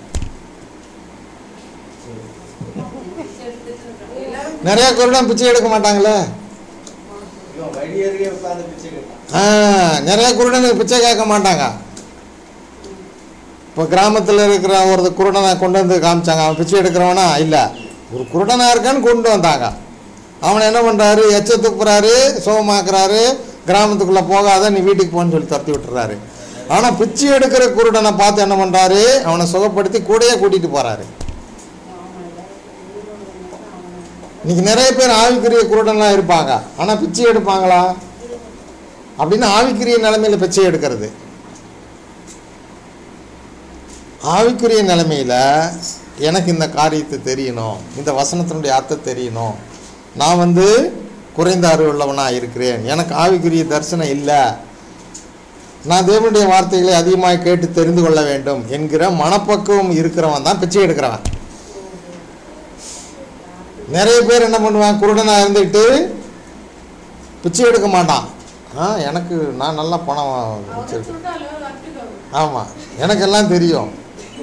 எல்லாரும் நிறைய குருடன் பிச்சை எடுக்க மாட்டாங்களே இவன் வழி அருகே உட்கார்ந்து பிச்சை கேட்டான் ஆ, நிறைய குருடனுக்கு பிச்சை கேட்க மாட்டாங்க இப்போ கிராமத்தில் இருக்கிற ஒரு குருடனை கொண்டு வந்து காமிச்சாங்க அவன் பிச்சை எடுக்கிறவனா இல்லை ஒரு குருடனாக இருக்கான்னு கொண்டு வந்தாங்க அவனை என்ன பண்ணுறாரு எச்ச துப்புறாரு சோகமாக்குறாரு கிராமத்துக்குள்ளே போகாத நீ வீட்டுக்கு போன்னு சொல்லி துரத்தி விட்டுறாரு ஆனால் பிச்சை எடுக்கிற குருடனை பார்த்து என்ன பண்ணுறாரு அவனை சுகப்படுத்தி கூடயே கூட்டிகிட்டு போகிறாரு இன்னைக்கு நிறைய பேர் ஆவிக்குரிய குருடன்லாம் இருப்பாங்க ஆனால் பிச்சை எடுப்பாங்களா அப்படின்னு ஆவிக்குரிய நிலைமையில பிச்சை எடுக்கிறது ஆவிக்குரிய நிலைமையில எனக்கு இந்த காரியத்தை தெரியணும் இந்த வசனத்தினுடைய அர்த்தம் தெரியணும் நான் வந்து குறைந்த அறிவுள்ளவனாக இருக்கிறேன் எனக்கு ஆவிக்குரிய தரிசனம் இல்லை நான் தேவனுடைய வார்த்தைகளை அதிகமாக கேட்டு தெரிந்து கொள்ள வேண்டும் என்கிற மனப்பக்குவம் இருக்கிறவன் தான் பிச்சை எடுக்கிறவன் நிறைய பேர் என்ன பண்ணுவான் குருடனாக இருந்துக்கிட்டு பிச்சை எடுக்க மாட்டான் ஆ எனக்கு நான் நல்லா பணம் அவங்க வச்சிருக்கேன் சொல்லிட்டாலும் வரட்டுக்கோ ஆமாம் எனக்கெல்லாம் தெரியும்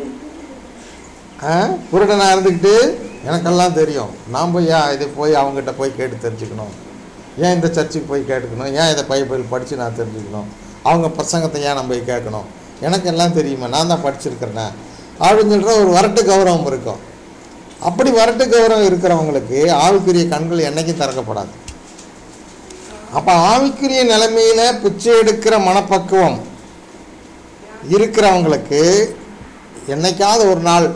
ஆ குருடனாக இருந்துக்கிட்டு எனக்கெல்லாம் தெரியும் நான் போய் ஏன் இது போய் அவங்ககிட்ட போய் கேட்டு தெரிஞ்சுக்கணும் ஏன் இந்த சர்ச்சுக்கு போய் கேட்டுக்கணும் ஏன் இதை பைபிள் படித்து நான் தெரிஞ்சுக்கணும் அவங்க பிரசங்கத்தை ஏன் நான் போய் கேட்கணும் எனக்கு எல்லாம் தெரியுமா நான் தான் படிச்சிருக்கிறேனே அப்படின்னு சொல்கிற ஒரு வரட்டு கௌரவம் இருக்கும் அப்படி வரட்டு கௌரவம் இருக்கிறவங்களுக்கு ஆவிக்குரிய கண்கள் என்னைக்கும் திறக்கப்படாது அப்போ ஆவிக்குரிய நிலைமையில பிச்சை எடுக்கிற மனப்பக்குவம் இருக்கிறவங்களுக்கு என்னைக்காவது ஒரு நாள்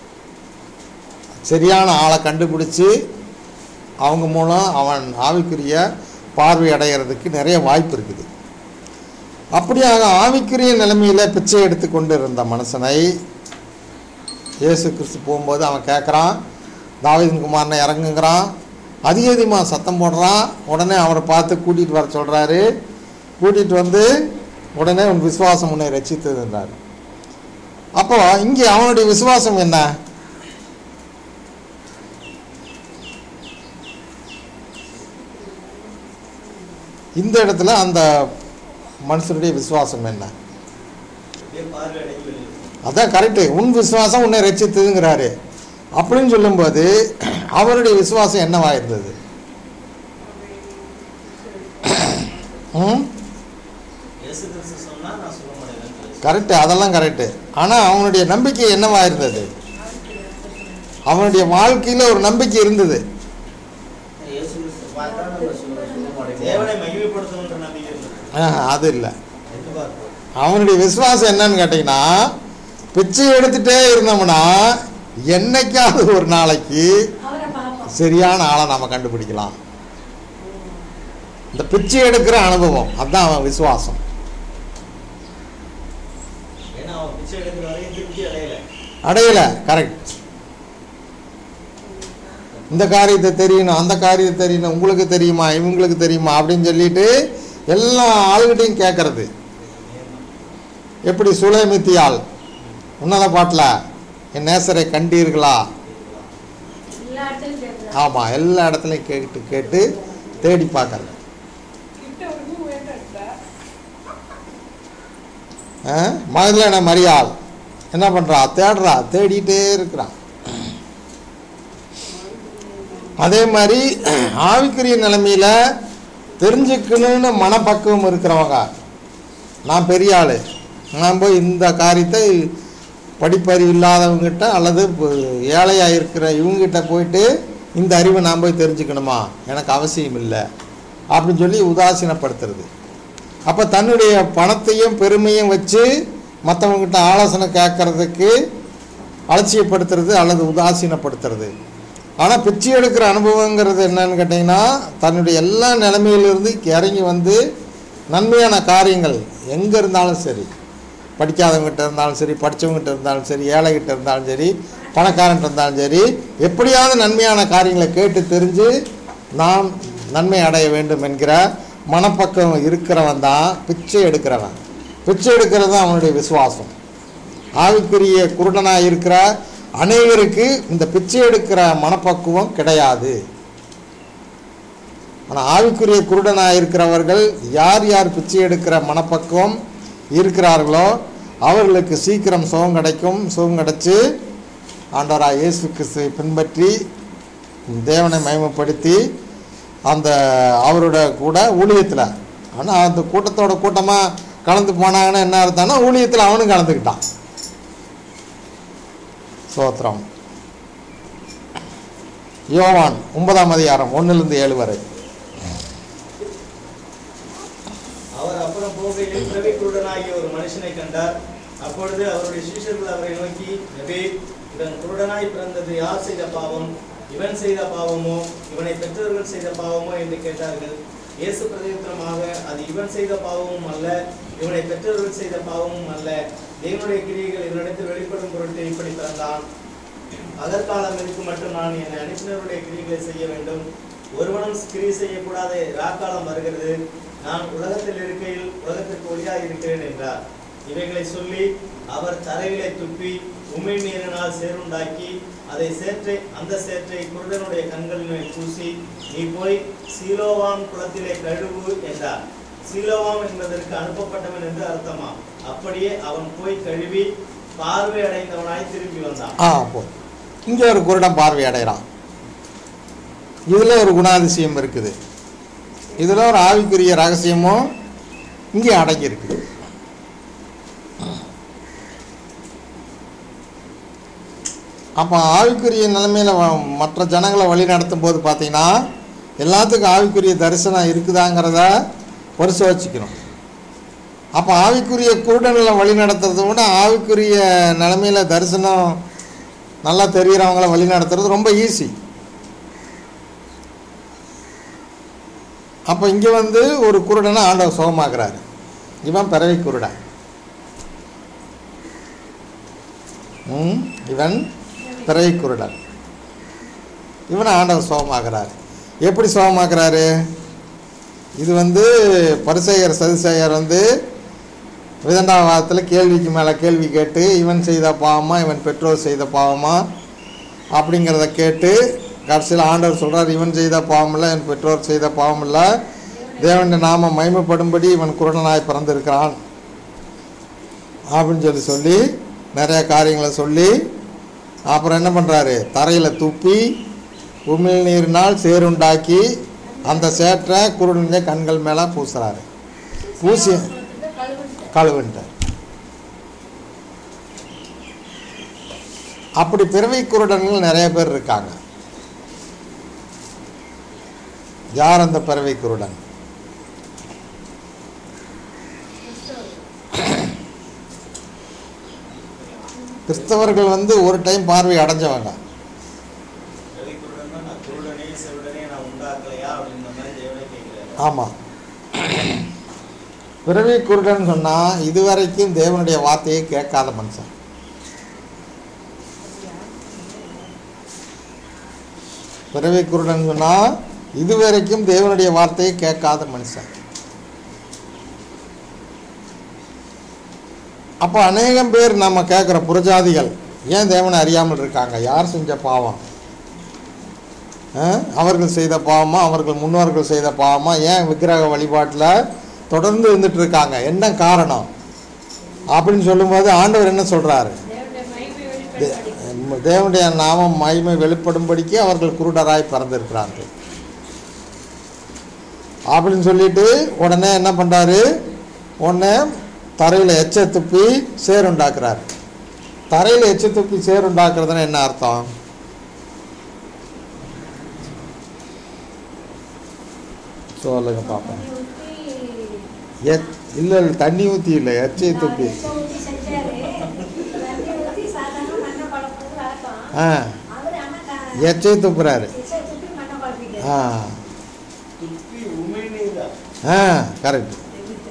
சரியான ஆளை கண்டுபிடிச்சி அவங்க மூலம் அவன் ஆவிக்குரிய பார்வை அடைகிறதுக்கு நிறைய வாய்ப்பு இருக்குது அப்படியாக ஆவிக்குரிய நிலைமையில பிச்சை எடுத்து கொண்டு இருந்த மனுஷனை இயேசு கிறிஸ்து போகும்போது அவன் கேட்குறான் தாவீதின் குமாரனை இறங்குங்கிறான் அதிக அதிகமாக சத்தம் போடுறான் உடனே அவரை பார்த்து கூட்டிகிட்டு வர சொல்கிறாரு கூட்டிகிட்டு வந்து உடனே உன் விசுவாசம் உன்னை ரசித்ததுன்றார் அப்போ இங்கே அவனுடைய விசுவாசம் என்ன இந்த இடத்துல அந்த மனுஷனுடைய விசுவாசம் என்ன அப்படியே பார்வை அடைஞ்சு வெளியே அதான் கரெக்டு உன் விசுவாசம் உன்னை ரசித்ததுங்கிறாரு அப்படின்னு சொல்லும்போது அவருடைய விசுவாசம் என்னவா இருந்தது ம் இயேசு கிறிஸ்து சொன்னா நான் சொல்ல மாட்டேன் கரெக்டு அதெல்லாம் கரெக்டு ஆனால் அவனுடைய நம்பிக்கை என்னவா இருந்தது அவனுடைய வாழ்க்கையில் ஒரு நம்பிக்கை இருந்தது இயேசு கிறிஸ்து பார்த்தா நம்ம சொல்ல சொல்ல மாட்டேங்குது தேவனை மகிமைப்படுத்தணுன்ற நம்பிக்கை இருந்தது ஆஹ், அது இல்லை எதிர்பார்ப்பு அவனுடைய விசுவாசம் என்னன்னு கேட்டிங்கன்னா பிச்சை எடுத்துட்டே இருந்தோம்னா என்னைக்காவது ஒரு நாளைக்கு அவரை பார்ப்போம் சரியான ஆளை நாம் கண்டுபிடிக்கலாம் இந்த பிச்சை எடுக்கிற அனுபவம் அதுதான் அவன் விசுவாசம் ஏன்னா அவன் பிச்சை எடுக்கிற வரையும் திருப்தி அடையல அடையல கரெக்ட் இந்த காரியத்தை தெரியணும் அந்த காரியத்தை தெரியணும் உங்களுக்கு தெரியுமா இவங்களுக்கு தெரியுமா அப்படின்னு சொல்லிட்டு எல்லா ஆளுகிட்டையும் கேட்கறது எப்படி சுலைமித்தியால் உன்னத பாட்டில் என் நேசரை கண்டீர்களா எல்லா இடத்துலையும் தேடுறாரு. ஆமாம் எல்லா இடத்துலையும் கேட்டு கேட்டு தேடி பார்க்கறது கிட்ட வந்து வேண்டாம் மகதில் மரியாள் என்ன பண்ணுறா தேடுறா தேடிட்டே இருக்கிறான் அதே மாதிரி ஆவிக்குரிய நிலைமையில தெரிஞ்சுக்கணும்னு மனப்பக்குவம் இருக்கிறவங்க நான் பெரிய ஆள் நான் போய் இந்த காரியத்தை படிப்பறிவு இல்லாதவங்ககிட்ட அல்லது ப- ஏழையாக இருக்கிற இவங்ககிட்ட போயிட்டு இந்த அறிவை நான் போய் தெரிஞ்சுக்கணுமா எனக்கு அவசியம் இல்லை அப்படின்னு சொல்லி உதாசீனப்படுத்துறது அப்போ தன்னுடைய பணத்தையும் பெருமையும் வச்சு மற்றவங்ககிட்ட ஆலோசனை கேட்கறதுக்கு அலட்சியப்படுத்துறது அல்லது உதாசீனப்படுத்துறது ஆனால் பிச்சை எடுக்கிற அனுபவங்கிறது என்னன்னு கேட்டிங்கன்னா தன்னுடைய எல்லா நிலைமையிலிருந்து இறங்கி வந்து நன்மையான காரியங்கள் எங்கே இருந்தாலும் சரி படிக்காதவங்ககிட்ட இருந்தாலும் சரி படித்தவங்ககிட்ட இருந்தாலும் சரி ஏழைகிட்ட இருந்தாலும் சரி பணக்காரன்கிட்ட இருந்தாலும் சரி எப்படியாவது நன்மையான காரியங்களை கேட்டு தெரிஞ்சு நாம் நன்மை அடைய வேண்டும் என்கிற மனப்பக்கம் இருக்கிறவன் தான் பிச்சை எடுக்கிறவன் பிச்சை எடுக்கிறது தான் அவனுடைய விசுவாசம் ஆவிக்குரிய குருடனாக இருக்கிற அநேகருக்கு இந்த பிச்சை எடுக்கிற மனப்பக்குவம் கிடையாது ஆனால் ஆவிக்குரிய குருடனாக இருக்கிறவர்கள் யார் யார் பிச்சை எடுக்கிற மனப்பக்குவம் இருக்கிறார்களோ அவர்களுக்கு சீக்கிரம் சுகம் கிடைக்கும் சுகம் கிடைச்சு ஆண்டவராக இயேசு கிறிஸ்துவை பின்பற்றி தேவனை மகிமைப்படுத்தி அந்த அவரோட கூட ஊழியத்தில் ஆனால் அந்த கூட்டத்தோட கூட்டமாக கலந்து போனாங்கன்னா என்ன அர்த்தம்னா ஊழியத்தில் அவனும் கலந்துக்கிட்டான் சோத்திரம் யோவான் ஒன்பதாம் அதிகாரம் ஒன்றிலிருந்து ஏழு வரை அவர் அப்புறம் போகையில் பிறவி குருடனாகிய ஒரு மனுஷனை கண்டார் அப்பொழுது அவருடைய சீஷர்கள் அவரை நோக்கி நபி இவன் குருடனாய் பிறந்தது யார் செய்த பாவம் இவன் செய்த பாவமோ இவனை பெற்றோர்கள் செய்த பாவமோ என்று கேட்டார்கள் இயேசு பிரதியுத்தரமாக அது இவன் செய்த பாவமும் அல்ல இவனை பெற்றோர்கள் செய்த பாவமும் அல்ல தேவனுடைய கிரியைகள் இவனிடத்தில் வெளிப்படும் பொருட்டு இப்படி பிறந்தான் அகற்காலம் இருக்கும் மட்டும் நான் என் அனுப்பினருடைய கிரியைகளை செய்ய வேண்டும் ஒருவனும் கிரியை செய்யக்கூடாத ராக்காலம் வருகிறது நான் உலகத்தில் இருக்கையில் உலகத்திற்கு ஒளியாக இருக்கிறேன் என்றார் இவைகளை சொல்லி அவர் தரையிலே துப்பி உமிழ் நீரினால் சேருண்டாக்கி அதை சேற்றை அந்த சேற்றை குருடனுடைய கண்களில் மேல் பூசி நீ போய் சீலோவாம் குளத்திலே கழுவு என்றார் சீலோவாம் என்பதற்கு அனுப்பப்பட்டவன் என்று அர்த்தமா அப்படியே அவன் போய் கழுவி பார்வை அடைந்தவனாய் திரும்பி வந்தான் ஆ போ இங்கே ஒரு குருடன் பார்வை அடைகிறான் இதில் ஒரு குணாதிசயம் இருக்குது இதில் ஒரு ஆவிக்குரிய ரகசியமும் இங்கே அடங்கியிருக்கு அப்போ ஆவிக்குரிய நிலைமையில் மற்ற ஜனங்களை வழி நடத்தும் போது பார்த்தீங்கன்னா எல்லாத்துக்கும் ஆவிக்குரிய தரிசனம் இருக்குதாங்கிறத பரிசோதிக்கணும் அப்போ ஆவிக்குரிய குருடனில் வழி நடத்துறதை விட ஆவிக்குரிய நிலைமையில் தரிசனம் நல்லா தெரிகிறவங்கள வழி நடத்துறது ரொம்ப ஈஸி அப்போ இங்கே வந்து ஒரு குருடனை ஆண்டவர் சுகமாக்குறாரு இவன் பிறவி குருடன் ம் இவன் பிறவி குருடன் இவனை ஆண்டவர் சுகமாக்குறாரு எப்படி சுகமாக்குறாரு இது வந்து பரிசெயர் சதுசேயர் வந்து விதண்டாவாதத்தில் கேள்விக்கு மேலே கேள்வி கேட்டு இவன் செய்த பாவமா இவன் பெற்றோர் செய்த பாவமா அப்படிங்கிறத கேட்டு கடைசியில் ஆண்டவர் சொல்கிறார் இவன் செய்த பாவம் இல்லை இவன் பெற்றோர் செய்த பாவம் இல்லை தேவனுடைய நாம மகிமைப்படும்படி இவன் குருடனாய் பிறந்திருக்கிறான் அப்படின்னு சொல்லி சொல்லி நிறைய காரியங்களை சொல்லி அப்புறம் என்ன பண்ணுறாரு தரையில் துப்பி உமிழ் நீரினால் சேருண்டாக்கி அந்த சேற்றை குருடனுடைய கண்கள் மேலே பூசுறாரு பூசி கழுவுன்ட்டார் அப்படி பிறவி குருடன்கள் நிறைய பேர் இருக்காங்க யார் அந்த பிறவி குருடன் கிறிஸ்தவர்கள் வந்து ஒரு டைம் பார்வை அடைஞ்சவங்க பிறவி குருடன்னா நான் குருடனே செவிடனே நான் உண்டாக்கலையா அப்படின்ற மாதிரி தேவனே கேட்கிறாரு ஆமாம் பிறவி குருடன் சொன்னால் இதுவரைக்கும் தேவனுடைய வார்த்தையை கேட்காத மனுஷன் பிறவி குருடன் சொன்னால் இதுவரைக்கும் தேவனுடைய வார்த்தையை கேட்காத மனுஷன் அப்போ அநேகம் பேர் நம்ம கேட்குற புறஜாதிகள் ஏன் தேவனை அறியாமல் இருக்காங்க யார் செஞ்ச பாவம் ஆ? அவர்கள் செய்த பாவமா அவர்கள் முன்னோர்கள் செய்த பாவமா ஏன் விக்கிரக வழிபாட்டில் தொடர்ந்து இருந்துட்டு இருக்காங்க என்ன காரணம் அப்படின்னு சொல்லும்போது ஆண்டவர் என்ன சொல்றாரு தேவனுடைய மகிமை தே- வெளிப்படும்படி தேவனுடைய நாமம் மகிமை வெளிப்படும்படிக்கு அவர்கள் குருடராய் பிறந்திருக்கிறார்கள் அப்படின்னு சொல்லிட்டு உடனே என்ன பண்றாரு உடனே தரையில் எச்ச துப்பி சேருண்டாக்குறாரு தரையில் எச்ச துப்பி சேருண்டாக்குறதுன்னா என்ன அர்த்தம் சொல்லுங்க பார்ப்போம் தண்ணி ஊத்தி எச் இல்லை இல்லை தண்ணி ஊற்றி இல்லை எச்சை துப்பி எண்ணெய் ஊத்தி செஞ்சாரு. தண்ணி ஊத்தி சாதாரண மண்ணை குழப்புறது வழக்கம். ஆ அவரு ஆனா க- எச்சை துப்புறாரு எச்சை துப்பி மண்ணை குழப்பிட்டாரு. ஆ துப்பி உமிழ்நீர் ஆ கரெக்ட்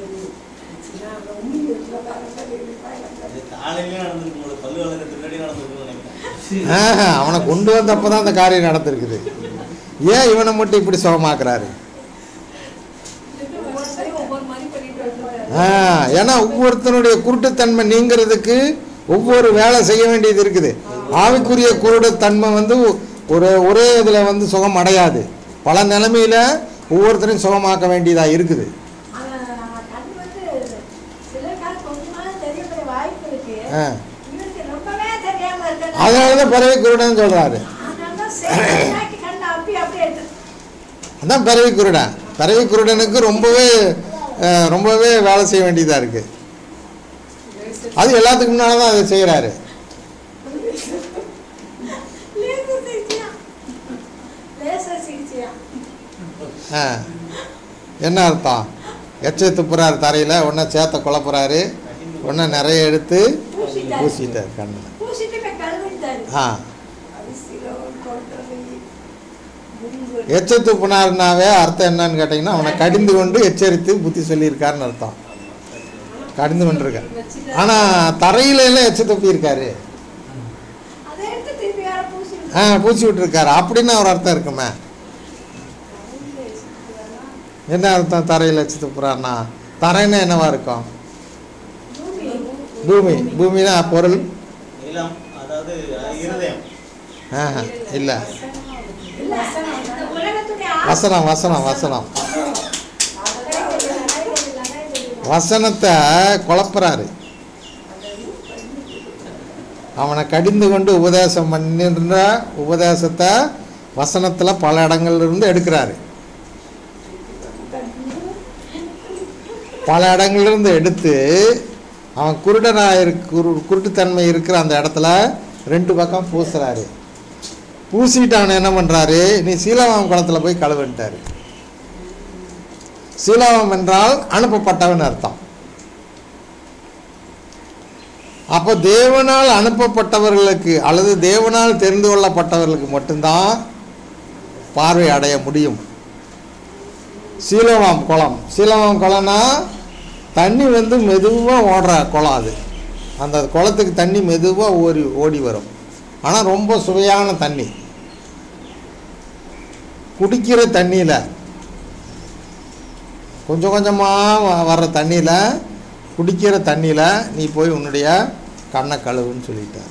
காலையிலேயே நடந்திருக்கும் போது பல்லு வளர்க்கறதுக்கு முன்னாடி நடந்திருக்கும்னு நினைக்கிறேன் ஆஹா, அவனை கொண்டு வந்தப்போ தான் அந்த காரியம் நடந்திருக்குது ஏன் இவனை மட்டும் இப்படி சுகமாக்குறாரு ஒவ்வொருத்தரும் ஒவ்வொரு மாதிரி பண்ணிட்டு வந்துருக்காரு. ஆ, ஏன்னா ஒவ்வொருத்தனுடைய குருட்டுத்தன்மை நீங்கிறதுக்கு ஒவ்வொரு வேலை செய்ய வேண்டியது இருக்குது ஆவிக்குரிய குருட்டுத்தன்மை வந்து ஒரு ஒரே இதில் வந்து சுகம் அடையாது பல நிலைமையில ஒவ்வொருத்தரையும் சுகமாக்க வேண்டியதாக இருக்குது ஆனா, கண் வந்து சில கால் கொஞ்சமாவது தெரியக்கூடிய வாய்ப்பு இருக்கு ஆ. இவருக்கு ரொம்பவே தெரியாம இருக்கு அதனால தான் பிறவி குருடன் சொல்கிறாரு அதனால சரி கண்ணை அப்படி அப்படி எடுத்து அதான் பிறவி குருடன் பிறவி குருடனுக்கு ரொம்பவே அஹ், ரொம்பவே வேலை செய்ய வேண்டியதாக இருக்குது அது எல்லாத்துக்கு முன்னால் தான் அதை செய்கிறாரு லேசர் சிகிச்சையா லேசர் சிகிச்சையா ஆ என்ன அர்த்தம் எச்ச துப்புறாரு தரையில் ஒன்றை சேத்த குழப்புறாரு ஒன்றை நிறைய எடுத்து பூசிட்டாரு பூசிட்டார் கண்ணில் பூசிட்டு போய் கழுவிட்டாரு ஆ அது சிலோன் கொண்டு முடிவு எச்ச துப்புனாருனாவே அர்த்தம் என்னன்னு கேட்டிங்கன்னா அவனை கடிந்து கொண்டு எச்சரித்து புத்தி சொல்லியிருக்காருன்னு அர்த்தம் கடிந்து கொண்டிருக்கார் வச்சுட்டு ஆனால் தரையில எல்லாம் எச்ச துப்பியிருக்காரு அதை எடுத்து திருப்பி யார பூசி ஆ பூச்சி விட்டுருக்காரு அப்படின்னு ஒரு அர்த்தம் இருக்குமே என்ன அர்த்தம் தரையில் எச்ச துப்புறாருன்னா தரைன்னா என்னவா இருக்கும் பூமி பூமினா பொருள் நீளம் அதாவது அஹ், இருதயம் ஆஹா இல்லை இல்ல இந்த உலகத்துடைய வசனம் வசனம் வசனம் ஆசை வசனத்தை குழப்புறாரு அவனை கடிந்து கொண்டு உபதேசம் பண்ணின்ற உபதேசத்தை வசனத்தில் பல இடங்கள்ல இருந்து எடுக்கிறாரு பல இடங்கள்ல இருந்து எடுத்து அவன் குருடனாக இருக்கு குரு குருட்டுத்தன்மை இருக்கிற அந்த இடத்துல ரெண்டு பக்கம் பூசுறாரு பூசிட்டு அவன் என்ன பண்ணுறாரு நீ சீலவாம் குளத்தில் போய் கழுவுன்ட்டாரு சீலவம் என்றால் அனுப்பப்பட்டவன் அர்த்தம் அப்போ தேவனால் அனுப்பப்பட்டவர்களுக்கு அல்லது தேவனால் தெரிந்து கொள்ளப்பட்டவர்களுக்கு மட்டும்தான் பார்வை அடைய முடியும் சீலவாம் குளம் சீலவாம் குளம்னா தண்ணி வந்து மெதுவாக ஓடுற குளம் அது அந்த குளத்துக்கு தண்ணி மெதுவாக ஓடி ஓடி வரும் ஆனால் ரொம்ப சுவையான தண்ணி குடிக்கிற தண்ணியில் கொஞ்சம் கொஞ்சமாக வர்ற தண்ணியில் குடிக்கிற தண்ணியில் நீ போய் உன்னுடைய கண்ணை கழுவுன்னு சொல்லிட்டார்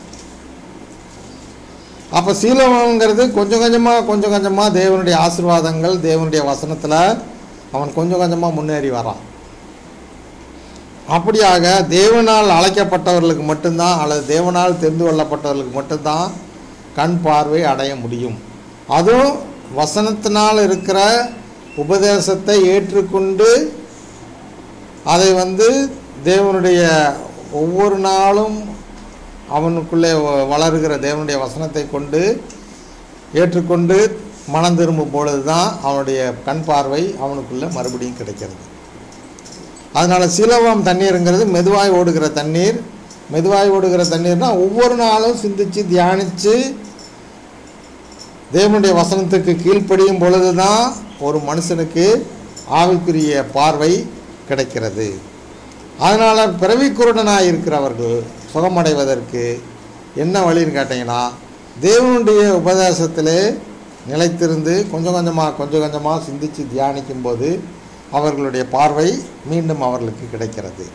அப்போ சீலவங்கிறது கொஞ்சம் கொஞ்சமாக கொஞ்சம் கொஞ்சமாக தேவனுடைய ஆசீர்வாதங்கள் தேவனுடைய வசனத்தில் அவன் கொஞ்சம் கொஞ்சமாக முன்னேறி வரான் அப்படியாக தேவனால் அழைக்கப்பட்டவர்களுக்கு மட்டும்தான் அல்லது தேவனால் தெரிந்து கொள்ளப்பட்டவர்களுக்கு மட்டும்தான் கண் பார்வை அடைய முடியும் அதுவும் வசனத்தினால் இருக்கிற உபதேசத்தை ஏற்றுக்கொண்டு அதை வந்து தேவனுடைய ஒவ்வொரு நாளும் அவனுக்குள்ளே வ- வளருகிற தேவனுடைய வசனத்தை கொண்டு ஏற்றுக்கொண்டு மனம் திரும்பும் பொழுது தான் அவனுடைய கண் பார்வை அவனுக்குள்ளே மறுபடியும் கிடைக்கிறது அதனால் சிலவம் தண்ணீருங்கிறது மெதுவாய் ஓடுகிற தண்ணீர் மெதுவாய் ஓடுகிற தண்ணீர்னா ஒவ்வொரு நாளும் சிந்திச்சு தியானித்து தேவனுடைய வசனத்துக்கு கீழ்ப்படியும் பொழுது தான் ஒரு மனுஷனுக்கு ஆவிக்குரிய பார்வை கிடைக்கிறது அதனால் பிறவி குருடனாக இருக்கிறவர்கள் சுகமடைவதற்கு என்ன வழின்னு கேட்டிங்கன்னா தேவனுடைய உபதேசத்திலே நிலைத்திருந்து கொஞ்சம் கொஞ்சமாக கொஞ்சம் கொஞ்சமாக சிந்தித்து தியானிக்கும்போது அவர்களுடைய பார்வை மீண்டும் அவர்களுக்கு கிடைக்கிறது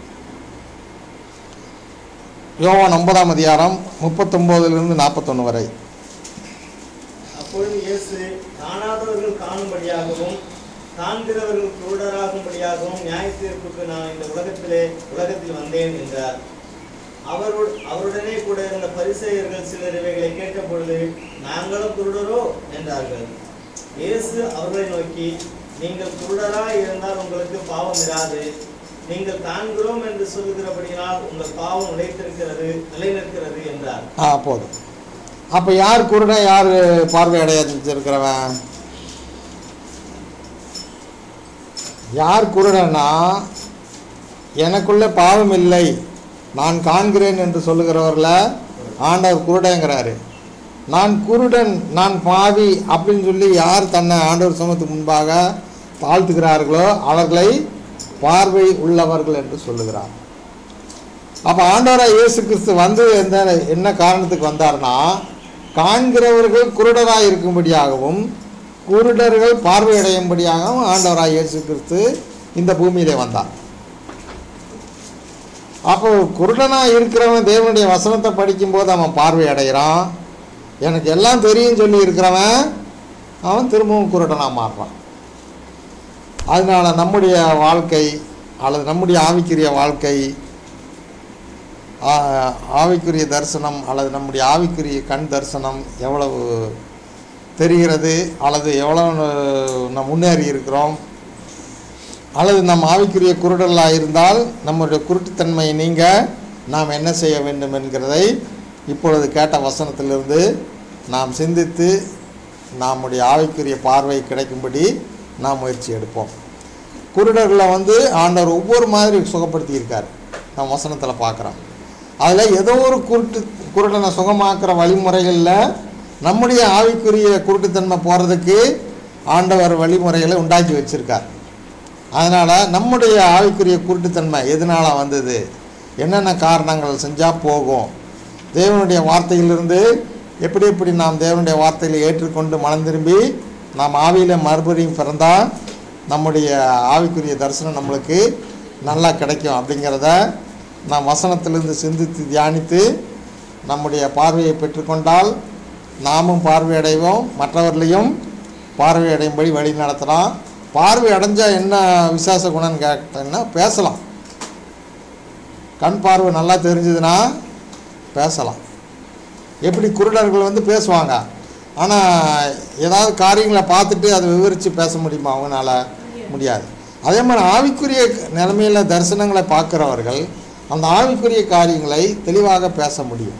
யோவான் ஒன்பதாம் அதிகாரம் முப்பத்தொம்போதிலிருந்து நாற்பத்தொன்று வரை அப்பொழுது இயேசு காணாதவர்கள் காணும்படியாகவும் காண்கிறவர்கள் குருடராகும்படியாகவும் நியாய தீர்ப்புக்கு நான் இந்த உலகத்திலே உலகத்தில் வந்தேன் என்றார் அவரோடு அவருடனே கூட இருந்த பரிசேயர்கள் சிலர் இவைகளை கேட்டபொழுது நாங்களும் குருடரோ என்றார்கள் இயேசு அவர்களை நோக்கி நீங்கள் குருடராய் இருந்தால் உங்களுக்கு பாவம் இராது நீங்கள் காண்கிறோம் என்று சொல்லுகிறபடியினால் உங்கள் பாவம் நிலைத்திருக்கிறது நிலைநிற்கிறது என்றார் ஆ போதும் அப்போ யார் குருடன் யார் பார்வை அடைஞ்சிருக்கிறவன் யார் குருடனா எனக்குள்ள பாவம் இல்லை நான் காண்கிறேன் என்று சொல்லுகிறவர்ல ஆண்டவர் குருடங்கிறாரு நான் குருடன் நான் பாவி அப்படின்னு சொல்லி யார் தன்னை ஆண்டவர் சமத்துக்கு முன்பாக தாழ்த்துகிறார்களோ அவர்களை பார்வை உள்ளவர்கள் என்று சொல்லுகிறார் அப்போ ஆண்டவராக இயேசு கிறிஸ்து வந்து எந்த என்ன காரணத்துக்கு வந்தார்னா காண்கிறவர்கள் குருடராக இருக்கும்படியாகவும் குருடர்கள் பார்வையடையும்படியாகவும் ஆண்டவராக இயேசு கிறிஸ்து இந்த பூமியிலே வந்தார் அப்போ குருடனாக இருக்கிறவன் தேவனுடைய வசனத்தை படிக்கும்போது அவன் பார்வை அடைகிறான் எனக்கு எல்லாம் தெரியும் சொல்லி இருக்கிறவன் அவன் திரும்பவும் குருடனாக மாறுறான் அதனால நம்முடைய வாழ்க்கை அல்லது நம்முடைய ஆவிக்குரிய வாழ்க்கை ஆ- ஆவிக்குரிய தரிசனம் அல்லது நம்முடைய ஆவிக்குரிய கண் தரிசனம் எவ்வளவு தெரிகிறது அல்லது எவ்வளவு நம் முன்னேறி இருக்கிறோம் அல்லது நம் ஆவிக்குரிய குருடலாக இருந்தால் நம்முடைய குருட்டுத்தன்மையை நீங்க நாம் என்ன செய்ய வேண்டும் என்கிறதை இப்பொழுது கேட்ட வசனத்திலிருந்து நாம் சிந்தித்து நம்முடைய ஆவிக்குரிய பார்வை கிடைக்கும்படி நாம் முயற்சி எடுப்போம் குருடர்களை வந்து ஆண்டவர் ஒவ்வொரு மாதிரி சுகப்படுத்தி இருக்கார் நம்ம வசனத்தில் பார்க்குறோம் அதில் ஏதோ ஒரு குருட்டு குருடனை சுகமாக்குற வழிமுறைகளில் நம்முடைய ஆவிக்குரிய குருட்டுத்தன்மை போகிறதுக்கு ஆண்டவர் வழிமுறைகளை உண்டாக்கி வச்சிருக்கார் அதனால் நம்முடைய ஆவிக்குரிய குருட்டுத்தன்மை எதனால் வந்தது என்னென்ன காரணங்கள் செஞ்சால் போகும் தேவனுடைய வார்த்தையிலிருந்து எப்படி எப்படி நாம் தேவனுடைய வார்த்தைகளை ஏற்றுக்கொண்டு மனம் திரும்பி நாம் ஆவியில் மறுபடியும் பிறந்தால் நம்முடைய ஆவிக்குரிய தரிசனம் நம்மளுக்கு நல்லா கிடைக்கும் அப்படிங்கிறத நாம் வசனத்திலிருந்து சிந்தித்து தியானித்து நம்முடைய பார்வையை பெற்றுக்கொண்டால் நாமும் பார்வையடைவோம் மற்றவர்களையும் பார்வையடையும்படி வழி நடத்தலாம் பார்வை அடைஞ்சால் என்ன விசேஷ குணம்னு கேட்டீங்கன்னா பேசலாம் கண் பார்வை நல்லா தெரிஞ்சதுன்னா பேசலாம் எப்படி குருடர்கள் வந்து பேசுவாங்க ஆனால் ஏதாவது காரியங்களை பார்த்துட்டு அதை விவரித்து பேச முடியுமா அவங்களால முடியாது அதே மாதிரி ஆவிக்குரிய நிலைமையில் தரிசனங்களை பார்க்குறவர்கள் அந்த ஆவிக்குரிய காரியங்களை தெளிவாக பேச முடியும்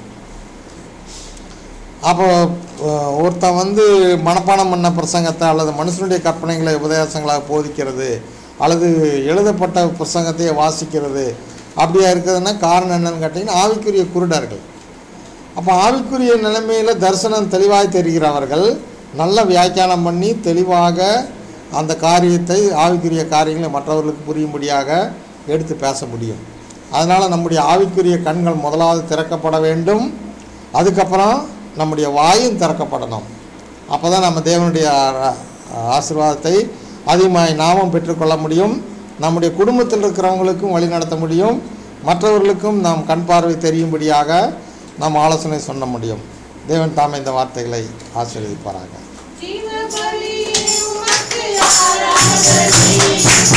அப்போ அஹ், ஒருத்தன் வந்து மனப்பாடம் பண்ண பிரசங்கத்தை அல்லது மனுஷனுடைய கற்பனைகளை உபதேசங்களாக போதிக்கிறது அல்லது எழுதப்பட்ட பிரசங்கத்தையே வாசிக்கிறது அப்படியா இருக்கிறதுனா காரணம் என்னன்னு கேட்டிங்கன்னா ஆவிக்குரிய குருடர்கள் அப்போ ஆவிக்குரிய நிலைமையில் தரிசனம் தெளிவாய் தெரிகிறவர்கள் நல்ல வியாக்கியானம் பண்ணி தெளிவாக அந்த காரியத்தை ஆவிக்குரிய காரியங்களை மற்றவர்களுக்கு புரியும்படியாக எடுத்து பேச முடியும் அதனால் நம்முடைய ஆவிக்குரிய கண்கள் முதலாவது திறக்கப்பட வேண்டும் அதுக்கப்புறம் நம்முடைய வாயும் திறக்கப்படணும் அப்போ தான் நம்ம தேவனுடைய ஆ- ஆசீர்வாதத்தை அதிகமாய் நாமும் பெற்றுக்கொள்ள முடியும் நம்முடைய குடும்பத்தில் இருக்கிறவங்களுக்கும் வழி நடத்த முடியும் மற்றவர்களுக்கும் நாம் கண் பார்வை தெரியும்படியாக நாம் ஆலோசனை சொல்ல முடியும் தேவன் தாமே இந்த வார்த்தைகளை ஆசீர்வதிப்பாராக ஜீவ பலியே உமக்கு ஆராதனை